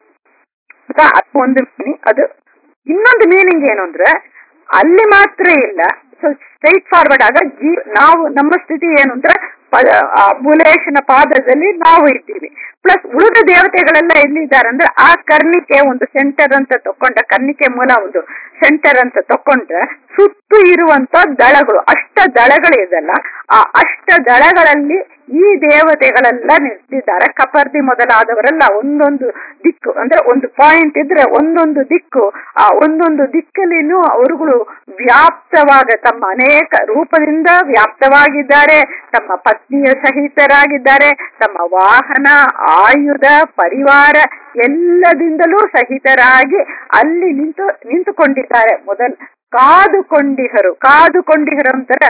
ಅದು ಒಂದು ಮೀನಿಂಗ್ ಅದು ಇನ್ನೊಂದು ಮೀನಿಂಗ್ ಏನು ಅಂದ್ರೆ ಅಲ್ಲಿ ಮಾತ್ರ ಇಲ್ಲ ಸೊ ಸ್ಟ್ರೈಟ್ ಫಾರ್ವರ್ಡ್ ಆಗ ಜೀ ನಾವು ನಮ್ಮ ಸ್ಥಿತಿ ಏನು ಅಂದ್ರೆ ಮೂಲೇಶನ ಪಾದದಲ್ಲಿ ನಾವು ಇದ್ದೀವಿ ಪ್ಲಸ್ ಉಳಿದ ದೇವತೆಗಳೆಲ್ಲ ಎಲ್ಲಿದ್ದಾರೆ ಅಂದ್ರೆ ಆ ಕರ್ಣಿಕೆ ಒಂದು ಸೆಂಟರ್ ಅಂತ ತಕೊಂಡ ಕರ್ಣಿಕೆ ಮೂಲ ಒಂದು ಸೆಂಟರ್ ಅಂತ ತಕೊಂಡ್ರೆ ಸುತ್ತು ಇರುವಂತ ದಳಗಳು ಅಷ್ಟ ದಳಗಳಿದೆಲ್ಲ ಆ ಅಷ್ಟ ದಳಗಳಲ್ಲಿ ಈ ದೇವತೆಗಳೆಲ್ಲ ನಿಂತಿದ್ದಾರೆ ಕಪರ್ದಿ ಮೊದಲಾದವರೆಲ್ಲ ಒಂದೊಂದು ದಿಕ್ಕು ಅಂದ್ರೆ ಒಂದು ಪಾಯಿಂಟ್ ಇದ್ರೆ ಒಂದೊಂದು ದಿಕ್ಕು ಆ ಒಂದೊಂದು ದಿಕ್ಕಲ್ಲಿನೂ ಅವರುಗಳು ವ್ಯಾಪ್ತವಾಗ ತಮ್ಮ ಅನೇಕ ರೂಪದಿಂದ ವ್ಯಾಪ್ತವಾಗಿದ್ದಾರೆ ತಮ್ಮ ಪತ್ನಿಯ ಸಹಿತರಾಗಿದ್ದಾರೆ ತಮ್ಮ ವಾಹನ ಆಯುಧ ಪರಿವಾರ ಎಲ್ಲದಿಂದಲೂ ಸಹಿತರಾಗಿ ಅಲ್ಲಿ ನಿಂತು ನಿಂತುಕೊಂಡಿದ್ದಾರೆ ಮೊದಲು ಕಾದುಕೊಂಡಿಹರು ಕಾದುಕೊಂಡಿಹರು ಅಂತಾರೆ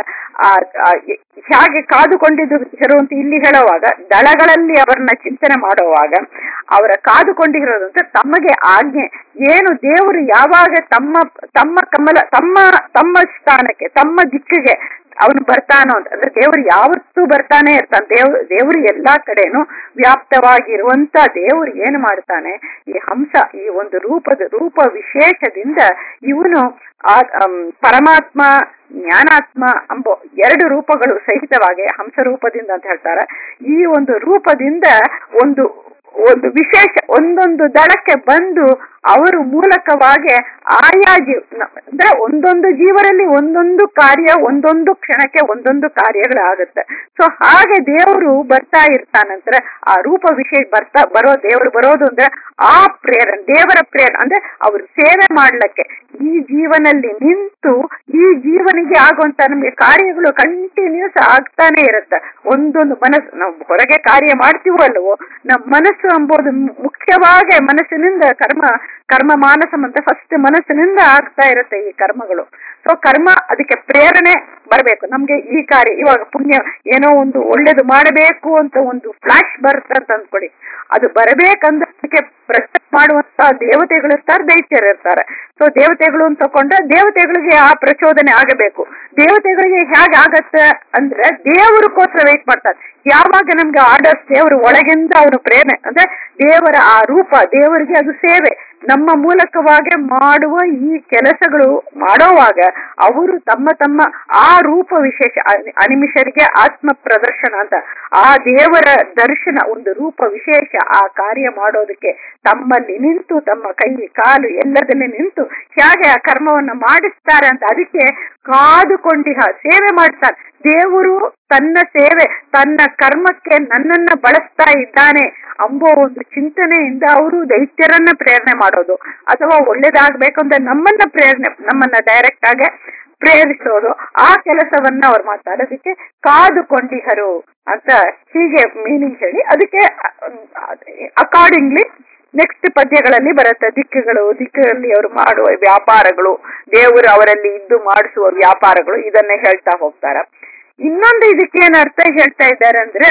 ಹೇಗೆ ಕಾದುಕೊಂಡಿದ್ದರು ಅಂತ ಇಲ್ಲಿ ಹೇಳುವಾಗ ದಳಗಳಲ್ಲಿ ಅವರನ್ನ ಚಿಂತನೆ ಮಾಡುವಾಗ ಅವರ ಕಾದುಕೊಂಡಿರೋದು ಅಂತ ತಮಗೆ ಆಜ್ಞೆ ಏನು ದೇವರು ಯಾವಾಗ ತಮ್ಮ ತಮ್ಮ ಕಮಲ ತಮ್ಮ ತಮ್ಮ ಸ್ಥಾನಕ್ಕೆ ತಮ್ಮ ದಿಕ್ಕಿಗೆ ಅವನು ಬರ್ತಾನೋ ಅಂತ ಅಂದ್ರೆ ದೇವರು ಯಾವತ್ತೂ ಬರ್ತಾನೆ ಇರ್ತಾನೆ ದೇವ್ ದೇವರು ಎಲ್ಲಾ ಕಡೆನೂ ವ್ಯಾಪ್ತವಾಗಿರುವಂತ ದೇವರು ಏನು ಮಾಡ್ತಾನೆ ಈ ಹಂಸ ಈ ಒಂದು ರೂಪದ ರೂಪ ವಿಶೇಷದಿಂದ ಇವನು ಆ ಪರಮಾತ್ಮ ಜ್ಞಾನಾತ್ಮ ಎಂಬ ಎರಡು ರೂಪಗಳು ಸಹಿತವಾಗಿ ಹಂಸ ರೂಪದಿಂದ ಅಂತ ಹೇಳ್ತಾರೆ ಈ ಒಂದು ರೂಪದಿಂದ ಒಂದು ಒಂದು ವಿಶೇಷ ಒಂದೊಂದು ದಳಕ್ಕೆ ಬಂದು ಅವರು ಮೂಲಕವಾಗಿ ಆಯಾ ಜೀವ ಅಂದ್ರೆ ಒಂದೊಂದು ಜೀವರಲ್ಲಿ ಒಂದೊಂದು ಕಾರ್ಯ ಒಂದೊಂದು ಕ್ಷಣಕ್ಕೆ ಒಂದೊಂದು ಕಾರ್ಯಗಳಾಗುತ್ತೆ ಸೊ ಹಾಗೆ ದೇವರು ಬರ್ತಾ ಇರ್ತಾನಂದ್ರೆ ಆ ರೂಪ ವಿಶೇಷ ಬರ್ತಾ ಬರೋ ದೇವರು ಬರೋದು ಅಂದ್ರೆ ಆ ಪ್ರೇರಣೆ ದೇವರ ಪ್ರೇರಣೆ ಅಂದ್ರೆ ಅವರು ಸೇವೆ ಮಾಡ್ಲಿಕ್ಕೆ ಈ ಜೀವನಲ್ಲಿ ನಿಂತು ಈ ಜೀವನಿಗೆ ಆಗುವಂತ ನಮ್ಗೆ ಕಾರ್ಯಗಳು ಕಂಟಿನ್ಯೂಸ್ ಆಗ್ತಾನೆ ಇರುತ್ತೆ ಒಂದೊಂದು ಮನಸ್ಸು ನಾವು ಹೊರಗೆ ಕಾರ್ಯ ಮಾಡ್ತೀವಲ್ವೋ ನಮ್ಮ ಮನಸ್ಸು ಎಂಬುದು ಮುಖ್ಯವಾಗಿ ಮನಸ್ಸಿನಿಂದ ಕರ್ಮ ಕರ್ಮ ಮಾನಸ ಅಂತ ಫಸ್ಟ್ ಮನಸ್ಸಿನಿಂದ ಆಗ್ತಾ ಇರುತ್ತೆ ಈ ಕರ್ಮಗಳು ಸೊ ಕರ್ಮ ಅದಕ್ಕೆ ಪ್ರೇರಣೆ ಬರಬೇಕು ನಮ್ಗೆ ಈ ಕಾರ್ಯ ಇವಾಗ ಪುಣ್ಯ ಏನೋ ಒಂದು ಒಳ್ಳೇದು ಮಾಡಬೇಕು ಅಂತ ಒಂದು ಫ್ಲಾಶ್ ಬರುತ್ತೆ ಅಂತ ಅಂದ್ಕೊಡಿ ಅದು ಬರಬೇಕಂದ್ರೆ ಅದಕ್ಕೆ ಪ್ರಶ್ನೆ ಮಾಡುವಂತ ದೇವತೆಗಳು ಇರ್ತಾರೆ ದೈತ್ಯರು ಇರ್ತಾರೆ ಸೊ ದೇವತೆಗಳು ಅಂತ ತಕೊಂಡ್ರೆ ದೇವತೆಗಳಿಗೆ ಆ ಪ್ರಚೋದನೆ ಆಗಬೇಕು ದೇವತೆಗಳಿಗೆ ಹೇಗೆ ಆಗತ್ತೆ ಅಂದ್ರೆ ದೇವರಿಗೋಸ್ಕರ ವೇಟ್ ಮಾಡ್ತಾರೆ ಯಾವಾಗ ನಮ್ಗೆ ಆರ್ಡರ್ಸ್ ದೇವರು ಒಳಗಿಂದ ಅವನು ಪ್ರೇರಣೆ ಅಂದ್ರೆ ದೇವರ ಆ ರೂಪ ದೇವರಿಗೆ ಅದು ಸೇವೆ ನಮ್ಮ ಮೂಲಕವಾಗಿ ಮಾಡುವ ಈ ಕೆಲಸಗಳು ಮಾಡೋವಾಗ ಅವರು ತಮ್ಮ ತಮ್ಮ ಆ ರೂಪ ವಿಶೇಷ ಅನಿಮಿಷರಿಗೆ ಆತ್ಮ ಪ್ರದರ್ಶನ ಅಂತ ಆ ದೇವರ ದರ್ಶನ ಒಂದು ರೂಪ ವಿಶೇಷ ಆ ಕಾರ್ಯ ಮಾಡೋದಕ್ಕೆ ತಮ್ಮಲ್ಲಿ ನಿಂತು ತಮ್ಮ ಕೈ ಕಾಲು ಎಲ್ಲದಲ್ಲಿ ನಿಂತು ಹೇಗೆ ಆ ಕರ್ಮವನ್ನ ಮಾಡಿಸ್ತಾರೆ ಅಂತ ಅದಕ್ಕೆ ಕಾದುಕೊಂಡಿಹ ಸೇವೆ ಮಾಡ್ತಾರೆ ದೇವರು ತನ್ನ ಸೇವೆ ತನ್ನ ಕರ್ಮಕ್ಕೆ ನನ್ನನ್ನ ಬಳಸ್ತಾ ಇದ್ದಾನೆ ಅಂಬೋ ಒಂದು ಚಿಂತನೆಯಿಂದ ಅವರು ದೈತ್ಯರನ್ನ ಪ್ರೇರಣೆ ಮಾಡೋದು ಅಥವಾ ಒಳ್ಳೇದಾಗ್ಬೇಕು ಅಂತ ನಮ್ಮನ್ನ ಪ್ರೇರಣೆ ನಮ್ಮನ್ನ ಡೈರೆಕ್ಟ್ ಆಗಿ ಪ್ರೇರಿಸೋದು ಆ ಕೆಲಸವನ್ನ ಅವ್ರು ಮಾತಾಡೋದಕ್ಕೆ ಕಾದುಕೊಂಡಿಹರು ಅಂತ ಹೀಗೆ ಮೀನಿಂಗ್ ಹೇಳಿ ಅದಕ್ಕೆ ಅಕಾರ್ಡಿಂಗ್ಲಿ ನೆಕ್ಸ್ಟ್ ಪದ್ಯಗಳಲ್ಲಿ ಬರುತ್ತೆ ದಿಕ್ಕುಗಳು ದಿಕ್ಕುಗಳಲ್ಲಿ ಅವರು ಮಾಡುವ ವ್ಯಾಪಾರಗಳು ದೇವರು ಅವರಲ್ಲಿ ಇದ್ದು ಮಾಡಿಸುವ ವ್ಯಾಪಾರಗಳು ಇದನ್ನ ಹೇಳ್ತಾ ಹೋಗ್ತಾರ ಇನ್ನೊಂದು ಇದಕ್ಕೆ ಏನ್ ಅರ್ಥ ಹೇಳ್ತಾ ಇದ್ದಾರೆ ಅಂದ್ರೆ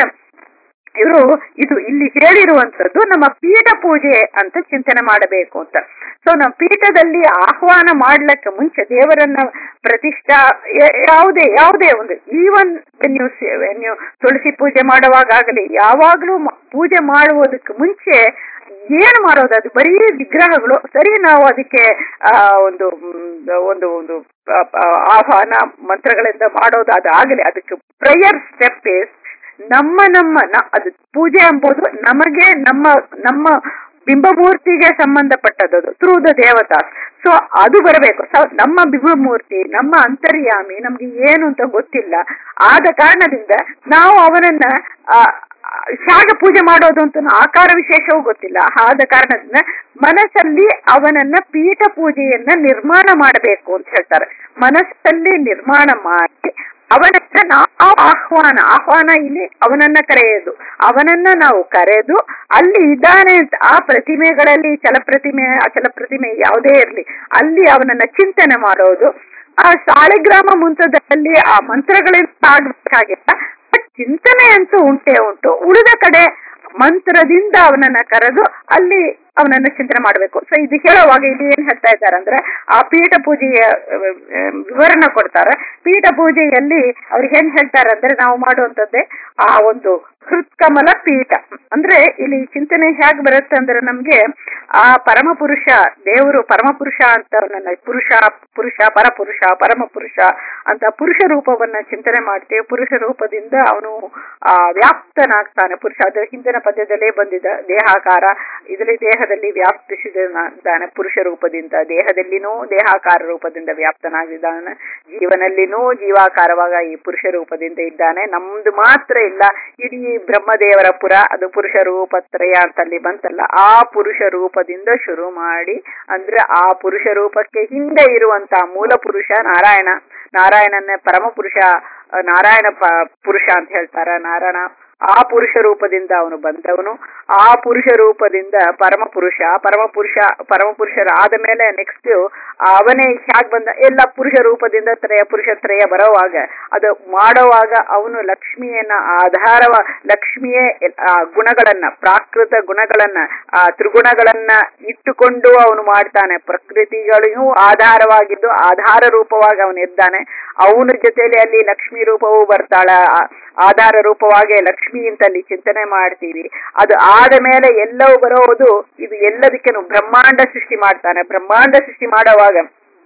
ಇವರು ಇದು ಇಲ್ಲಿ ಹೇಳಿರುವಂತದ್ದು ನಮ್ಮ ಪೀಠ ಪೂಜೆ ಅಂತ ಚಿಂತನೆ ಮಾಡಬೇಕು ಅಂತ ಸೊ ನಮ್ಮ ಪೀಠದಲ್ಲಿ ಆಹ್ವಾನ ಮಾಡ್ಲಿಕ್ಕೆ ಮುಂಚೆ ದೇವರನ್ನ ಪ್ರತಿಷ್ಠಾ ಯ- ಯಾವುದೇ ಯಾವುದೇ ಒಂದು ಈವನ್ ನೀವು ನೀವು ತುಳಸಿ ಪೂಜೆ ಮಾಡುವಾಗ ಆಗಲಿ ಯಾವಾಗ್ಲೂ ಮ- ಪೂಜೆ ಮಾಡುವುದಕ್ಕೆ ಮುಂಚೆ ಏನ್ ಮಾಡೋದು ಅದು ಬರೀ ವಿಗ್ರಹಗಳು ಸರಿ ನಾವು ಅದಕ್ಕೆ ಆ ಒಂದು ಮ್, ಒಂದು ಒಂದು ಆ, ಆ, ಆಹ್ವಾನ ಮಂತ್ರಗಳಿಂದ ಮಾಡೋದು ಅದಾಗಲಿ ಅದಕ್ಕೆ ಪ್ರೇಯರ್ ಸ್ಟೆಪ್ ಇಸ್ ನಮ್ಮ ನಮ್ಮ ನ- ಅದು ಪೂಜೆ ಎಂಬುದು ನಮಗೆ ನಮ್ಮ ನಮ್ಮ ಬಿಂಬಮೂರ್ತಿಗೆ ಸಂಬಂಧಪಟ್ಟದ್ದು ಥ್ರೂ ದ ದೇವತಾ ಸೊ ಅದು ಬರಬೇಕು ಸೊ ನಮ್ಮ ಬಿಂಬಮೂರ್ತಿ ನಮ್ಮ ಅಂತರ್ಯಾಮಿ ನಮ್ಗೆ ಏನು ಅಂತ ಗೊತ್ತಿಲ್ಲ ಆದ ಕಾರಣದಿಂದ ನಾವು ಅವನನ್ನ ಆ, ಆ, ಹೇಗೆ ಪೂಜೆ ಮಾಡೋದು ಅಂತ ಆಕಾರ ವಿಶೇಷವೂ ಗೊತ್ತಿಲ್ಲ ಆದ ಕಾರಣದಿಂದ ಮನಸ್ಸಲ್ಲಿ ಅವನನ್ನ ಪೀಠ ಪೂಜೆಯನ್ನ ನಿರ್ಮಾಣ ಮಾಡಬೇಕು ಅಂತ ಹೇಳ್ತಾರೆ ಮನಸ್ಸಲ್ಲಿ ನಿರ್ಮಾಣ ಮಾಡಿ ಅವನನ್ನ ನಾವು ಆಹ್ವಾನ ಆಹ್ವಾನ ಇಲ್ಲಿ ಅವನನ್ನ ಕರೆಯೋದು ಅವನನ್ನ ನಾವು ಕರೆದು ಅಲ್ಲಿ ಇದ್ದಾನೆ ಅಂತ ಆ ಪ್ರತಿಮೆಗಳಲ್ಲಿ ಚಲಪ್ರತಿಮೆ ಅಚಲ ಪ್ರತಿಮೆ ಯಾವುದೇ ಇರಲಿ ಅಲ್ಲಿ ಅವನನ್ನ ಚಿಂತನೆ ಮಾಡೋದು ಆ ಶಾಲಿಗ್ರಾಮ ಮುಂತದಲ್ಲಿ ಆ ಮಂತ್ರಗಳಿಂದ ಆಗ್ಬೇಕಾಗಿಲ್ಲ ಬಟ್ ಚಿಂತನೆ ಅಂತೂ ಉಂಟೇ ಉಂಟು ಉಳಿದ ಕಡೆ ಮಂತ್ರದಿಂದ ಅವನನ್ನ ಕರೆದು ಅಲ್ಲಿ ಅವನನ್ನ ಚಿಂತನೆ ಮಾಡಬೇಕು ಸೊ ಇದು ಹೇಳುವಾಗ ಇಲ್ಲಿ ಏನ್ ಹೇಳ್ತಾ ಇದ್ದಾರೆ ಅಂದ್ರೆ ಆ ಪೀಠ ಪೂಜೆಯ ಅಹ್, ಅಹ್, ವಿವರಣ ಕೊಡ್ತಾರೆ ಪೀಠ ಪೂಜೆಯಲ್ಲಿ ಅವ್ರು ಏನ್ ಹೇಳ್ತಾರೆ ಅಂದ್ರೆ ನಾವು ಮಾಡುವಂತದ್ದೇ ಆ ಒಂದು ಹೃತ್ಕಮಲ ಪೀಠ ಅಂದ್ರೆ ಇಲ್ಲಿ ಚಿಂತನೆ ಹೇಗ್ ಬರುತ್ತೆ ಅಂದ್ರೆ ನಮ್ಗೆ ಆ ಪರಮ ಪುರುಷ ದೇವರು ಪರಮ ಪುರುಷ ಅಂತ ಅವನನ್ನ ಪುರುಷ ಪುರುಷ ಪರಪುರುಷ ಪರಮ ಪುರುಷ ಅಂತ ಪುರುಷ ರೂಪವನ್ನ ಚಿಂತನೆ ಮಾಡ್ತೇವೆ ಪುರುಷ ರೂಪದಿಂದ ಅವನು ಆ ವ್ಯಾಪ್ತನಾಗ್ತಾನೆ ಪುರುಷ ಅದು ಹಿಂದಿನ ಪದ್ಯದಲ್ಲೇ ಬಂದಿದೆ ದೇಹಾಕಾರ ಇದರಲ್ಲಿ ದೇಹದಲ್ಲಿ ವ್ಯಾಪ್ತಿಸಿದಾನೆ ಪುರುಷ ರೂಪದಿಂದ ದೇಹದಲ್ಲಿನೂ ದೇಹಾಕಾರ ರೂಪದಿಂದ ವ್ಯಾಪ್ತನಾಗಿದ್ದಾನೆ ಜೀವನಲ್ಲಿನೂ ಜೀವಾಕಾರವಾಗ ಈ ಪುರುಷ ರೂಪದಿಂದ ಇದ್ದಾನೆ ನಮ್ದು ಮಾತ್ರ ಇಲ್ಲ ಇಡೀ ಬ್ರಹ್ಮದೇವರ ಪುರ ಅದು ಪುರುಷ ರೂಪತ್ರಯ ಅಂತ ಅಲ್ಲಿ ಬಂತಲ್ಲ ಆ ಪುರುಷ ರೂಪದಿಂದ ಶುರು ಮಾಡಿ ಅಂದ್ರೆ ಆ ಪುರುಷ ರೂಪಕ್ಕೆ ಹಿಂದೆ ಇರುವಂತ ಮೂಲ ಪುರುಷ ನಾರಾಯಣ ನಾರಾಯಣನ್ನೇ ಪರಮ ಪುರುಷ ಆ, ನಾರಾಯಣ ಪ- ಪುರುಷ ಅಂತ ಹೇಳ್ತಾರ ನಾರಾಯಣ ಆ ಪುರುಷ ರೂಪದಿಂದ ಅವನು ಬಂದವನು ಆ ಪುರುಷ ರೂಪದಿಂದ ಪರಮ ಪುರುಷ ಪರಮ ಪುರುಷ ಪರಮ ಪುರುಷರಾದ ಮೇಲೆ ನೆಕ್ಸ್ಟ್ ಅವನೇ ಹ್ಯಾಗ್ ಬಂದ ಎಲ್ಲ ಪುರುಷ ರೂಪದಿಂದ ತ್ರಯ ಪುರುಷ ತ್ರಯ ಬರೋವಾಗ ಅದು ಮಾಡೋವಾಗ ಅವನು ಲಕ್ಷ್ಮಿಯನ್ನ ಆಧಾರವ ಲಕ್ಷ್ಮಿಯೇ ಎಲ್- ಆ ಗುಣಗಳನ್ನ ಪ್ರಾಕೃತ ಗುಣಗಳನ್ನ ಆ ತ್ರಿಗುಣಗಳನ್ನ ಇಟ್ಟುಕೊಂಡು ಅವನು ಮಾಡ್ತಾನೆ ಪ್ರಕೃತಿಗಳಿಗೂ ಆಧಾರವಾಗಿದ್ದು ಆಧಾರ ರೂಪವಾಗಿ ಅವನು ಇದ್ದಾನೆ ಅವನ ಜೊತೆಲಿ ಅಲ್ಲಿ ಲಕ್ಷ್ಮಿ ರೂಪವೂ ಬರ್ತಾಳ ಆ- ಆಧಾರ ರೂಪವಾಗಿ ಲಕ್ಷ್ಮಿ ಅಂತ ಅಲ್ಲಿ ಚಿಂತನೆ ಮಾಡ್ತೀವಿ ಅದು ಆದ ಮೇಲೆ ಎಲ್ಲವೂ ಬರೋದು ಇದು ಎಲ್ಲದಕ್ಕೇನು ಬ್ರಹ್ಮಾಂಡ ಸೃಷ್ಟಿ ಮಾಡ್ತಾನೆ ಬ್ರಹ್ಮಾಂಡ ಸೃಷ್ಟಿ ಮಾಡುವಾಗ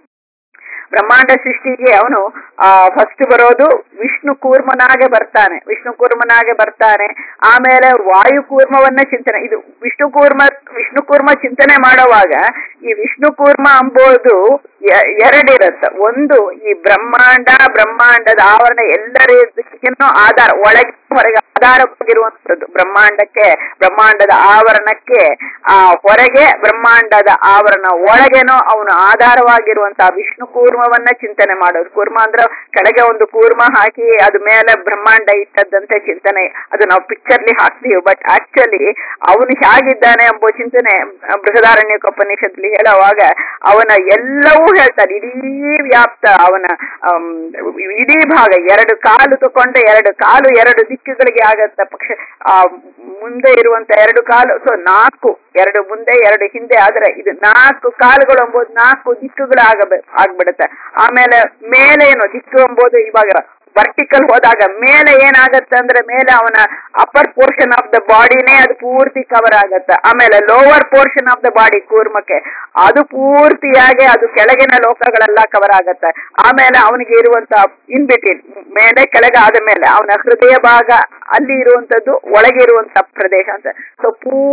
ಬ್ರಹ್ಮಾಂಡ ಸೃಷ್ಟಿಗೆ ಅವನು ಆ ಫಸ್ಟ್ ಬರೋದು ವಿಷ್ಣು ಕೂರ್ಮನಾಗೆ ಬರ್ತಾನೆ ವಿಷ್ಣು ಕೂರ್ಮನಾಗೆ ಬರ್ತಾನೆ ಆಮೇಲೆ ವಾಯು ಕೂರ್ಮವನ್ನ ಚಿಂತನೆ ಇದು ವಿಷ್ಣು ಕೂರ್ಮ ವಿಷ್ಣು ಕೂರ್ಮ ಚಿಂತನೆ ಮಾಡುವಾಗ ಈ ವಿಷ್ಣು ಕೂರ್ಮ ಅಂಬೋದು ಎ- ಎರಡಿರತ್ತ ಒಂದು ಈ ಬ್ರಹ್ಮಾಂಡ ಬ್ರಹ್ಮಾಂಡದ ಆವರಣ ಎಲ್ಲರಿಗೂ ಆಧಾರ ಒಳಗೆ ಹೊರಗೆ ಆಧಾರವಾಗಿರುವಂತದ್ದು ಬ್ರಹ್ಮಾಂಡಕ್ಕೆ ಬ್ರಹ್ಮಾಂಡದ ಆವರಣಕ್ಕೆ ಆ ಹೊರಗೆ ಬ್ರಹ್ಮಾಂಡದ ಆವರಣ ಒಳಗೇನೋ ಅವನು ಆಧಾರವಾಗಿರುವಂತಹ ವಿಷ್ಣು ಕೂರ್ಮವನ್ನ ಚಿಂತನೆ ಮಾಡೋದು ಕೂರ್ಮ ಅಂದ್ರೆ ಕೆಳಗೆ ಒಂದು ಕೂರ್ಮ ಹಾಕಿ ಅದ ಮೇಲೆ ಬ್ರಹ್ಮಾಂಡ ಇಟ್ಟದ್ದಂತೆ ಚಿಂತನೆ ಅದು ನಾವು ಪಿಕ್ಚರ್ಲಿ ಹಾಕ್ತೀವಿ ಬಟ್ ಆಕ್ಚುಲಿ ಅವನು ಹೇಗಿದ್ದಾನೆ ಎಂಬ ಚಿಂತನೆ ಬೃಹದಾರಣ್ಯಕೋಪನಿಷತ್ಲಿ ಹೇಳುವಾಗ ಅವನ ಎಲ್ಲವೂ ಹೇಳ್ತಾನೆ ಇಡೀ ವ್ಯಾಪ್ತ ಅವನ ಆಮ್, ಇಡೀ ಭಾಗ ಎರಡು ಕಾಲು ತಕೊಂಡ್ರೆ ಎರಡು ಕಾಲು ಎರಡು ದಿಕ್ಕುಗಳಿಗೆ ಆಗತ್ತ ಪಕ್ಷ ಆ ಮುಂದೆ ಇರುವಂತ ಎರಡು ಕಾಲು ಸೊ ನಾಲ್ಕು ಎರಡು ಮುಂದೆ ಎರಡು ಹಿಂದೆ ಆದ್ರೆ ಇದು ನಾಲ್ಕು ಕಾಲುಗಳು ಎಂಬುದು ನಾಲ್ಕು ದಿಕ್ಕುಗಳು ಆಗಬ ಆಗ್ಬಿಡುತ್ತೆ ಆಮೇಲೆ ಮೇಲೆ ಏನು ದಿಕ್ಕು ಎಂಬುದು ಇವಾಗ ವರ್ಟಿಕಲ್ ಹೋದಾಗ ಮೇಲೆ ಏನಾಗತ್ತೆ ಅಂದ್ರೆ ಮೇಲೆ ಅವನ ಅಪ್ಪರ್ ಪೋರ್ಷನ್ ಆಫ್ ದ ಬಾಡಿನೇ ಅದು ಪೂರ್ತಿ ಕವರ್ ಆಗತ್ತೆ ಆಮೇಲೆ lower portion of the body ಕೂರ್ಮಕ್ಕೆ ಅದು ಪೂರ್ತಿಯಾಗಿ ಅದು ಕೆಳಗಿನ ಲೋಕಗಳೆಲ್ಲ ಕವರ್ ಆಗತ್ತೆ ಆಮೇಲೆ ಅವನಿಗೆ ಇರುವಂತ ಇನ್ ಬಿಟ್ವೀನ್ ಮೇಲೆ ಕೆಳಗೆ ಆದ ಮೇಲೆ ಅವನ ಹೃದಯ ಭಾಗ ಅಲ್ಲಿ ಇರುವಂತದ್ದು ಒಳಗೆ ಇರುವಂತ ಪ್ರದೇಶ ಅಂತ ಸೊ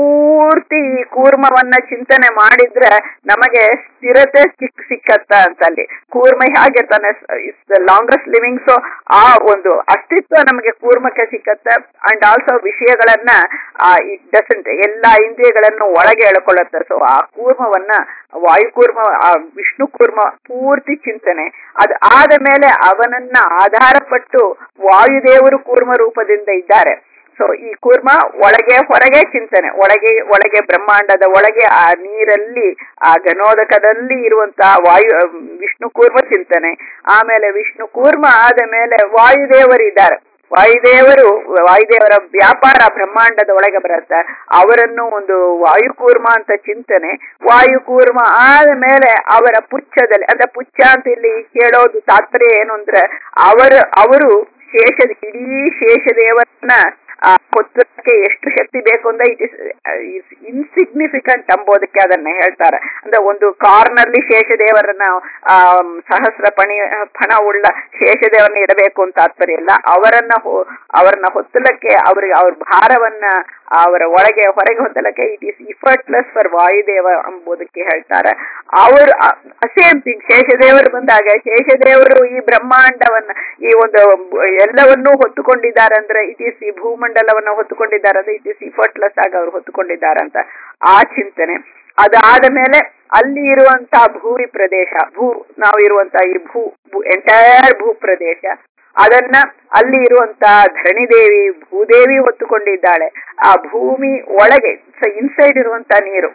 ಪೂರ್ತಿ ಈ ಕೂರ್ಮವನ್ನ ಚಿಂತನೆ ಮಾಡಿದ್ರೆ ನಮಗೆ ಸ್ಥಿರತೆ ಸಿಕ್ ಸಿಕ್ಕತ್ತ ಅಂತ ಅಲ್ಲಿ ಕೂರ್ಮ ಹೇಗಿರ್ತಾನೆ ಲಾಂಗೆಸ್ಟ್ ಲಿವಿಂಗ್ ಸೊ ಆ ಒಂದು ಅಸ್ತಿತ್ವ ನಮಗೆ ಕೂರ್ಮಕ್ಕೆ ಸಿಕ್ಕತ್ತೆ ಅಂಡ್ ಆಲ್ಸೋ ವಿಷಯಗಳನ್ನ ಇಟ್ ಡಸಂಟ್ ಎಲ್ಲಾ ಇಂದ್ರಿಯಗಳನ್ನು ಒಳಗೆ ಎಳ್ಕೊಳ್ಳುತ್ತೆ ಸೊ ಆ ಕೂರ್ಮವನ್ನ ವಾಯುಕೂರ್ಮ ಆ ವಿಷ್ಣು ಕೂರ್ಮ ಪೂರ್ತಿ ಚಿಂತನೆ ಅದು ಆದ ಮೇಲೆ ಅವನನ್ನ ಆಧಾರಪಟ್ಟು ವಾಯುದೇವರು ಕೂರ್ಮ ರೂಪದಿಂದ ಇದ್ದಾರೆ ಸೊ ಈ ಕೂರ್ಮ ಒಳಗೆ ಹೊರಗೆ ಚಿಂತನೆ ಒಳಗೆ ಒಳಗೆ ಬ್ರಹ್ಮಾಂಡದ ಒಳಗೆ ಆ ನೀರಲ್ಲಿ ಆ ಗಣೋದಕದಲ್ಲಿ ಇರುವಂತಹ ವಾಯು ವಿಷ್ಣು ಕೂರ್ಮ ಚಿಂತನೆ ಆಮೇಲೆ ವಿಷ್ಣು ಕೂರ್ಮ ಆದ ಮೇಲೆ ವಾಯುದೇವರಿದ್ದಾರೆ ವಾಯುದೇವರು ವಾಯುದೇವರ ವ್ಯಾಪಾರ ಬ್ರಹ್ಮಾಂಡದ ಒಳಗೆ ಬರುತ್ತೆ ಅವರನ್ನು ಒಂದು ವಾಯುಕೂರ್ಮ ಅಂತ ಚಿಂತನೆ ವಾಯುಕೂರ್ಮ ಆದ ಮೇಲೆ ಅವರ ಪುಚ್ಛದಲ್ಲಿ ಅಂದ್ರೆ ಪುಚ್ಛ ಅಂತ ಇಲ್ಲಿ ಹೇಳೋದು ತಾತ್ಪರ್ಯ ಏನು ಅಂದ್ರೆ ಅವರು ಅವರು ಶೇಷದ ಇಡೀ ಶೇಷದೇವರನ್ನ ಆ ಹೊತ್ತಕ್ಕೆ ಎಷ್ಟು ಶಕ್ತಿ ಬೇಕು ಅಂದ್ರೆ ಇಟ್ ಇಸ್ ಇನ್ಸಿಗ್ನಿಫಿಕೆಂಟ್ ಅಂಬೋದಕ್ಕೆ ಅದನ್ನ ಹೇಳ್ತಾರೆ ಅಂದ್ರೆ ಒಂದು ಕಾರ್ನಲ್ಲಿ ಶೇಷದೇವರನ್ನ ಆ ಸಹಸ್ರ ಪಣಿ ಪಣ ಉಳ್ಳ ಶೇಷದೇವರನ್ನ ಇಡಬೇಕು ಅಂತ ತಾತ್ಪರ್ಯ ಇಲ್ಲ ಅವರನ್ನ ಅವರನ್ನ ಹೊತ್ತಲಕ್ಕೆ ಅವ್ರಿಗೆ ಅವ್ರ ಭಾರವನ್ನ ಅವರ ಒಳಗೆ ಹೊರಗೆ ಹೊತ್ತಲಕ್ಕೆ it is effortless for Vayudeva ಎಂಬುದಕ್ಕೆ ಹೇಳ್ತಾರೆ ಅವರು ಸೇಮ್ ಥಿಂಗ್ ಶೇಷದೇವರು ಬಂದಾಗ ಶೇಷದೇವರು ಈ ಬ್ರಹ್ಮಾಂಡವನ್ನ ಈ ಒಂದು ಎಲ್ಲವನ್ನೂ ಹೊತ್ತುಕೊಂಡಿದ್ದಾರೆ ಅಂದ್ರೆ ಇಟ್ ಈಸ್ ಈ ಭೂಮಂಡಲವನ್ನು ಹೊತ್ತುಕೊಂಡಿದ್ದಾರೆ ಅಂದ್ರೆ ಇಟ್ ಈಸ್ ಇಫರ್ಟ್ಲೆಸ್ ಆಗಿ ಅವ್ರು ಹೊತ್ತುಕೊಂಡಿದ್ದಾರೆ ಅಂತ ಆ ಚಿಂತನೆ ಅದಾದ ಮೇಲೆ ಅಲ್ಲಿ ಇರುವಂತಹ ಭೂರಿ ಪ್ರದೇಶ ಭೂ ನಾವು ಇರುವಂತಹ ಈ ಭೂ ಎಂಟೈರ್ ಭೂ ಪ್ರದೇಶ ಅದನ್ನ ಅಲ್ಲಿ ಇರುವಂತಹ ಧರಣಿದೇವಿ ಭೂದೇವಿ ಹೊತ್ತುಕೊಂಡಿದ್ದಾಳೆ ಆ ಭೂಮಿ ಒಳಗೆ ಇನ್ಸೈಡ್ ಇರುವಂತ ನೀರು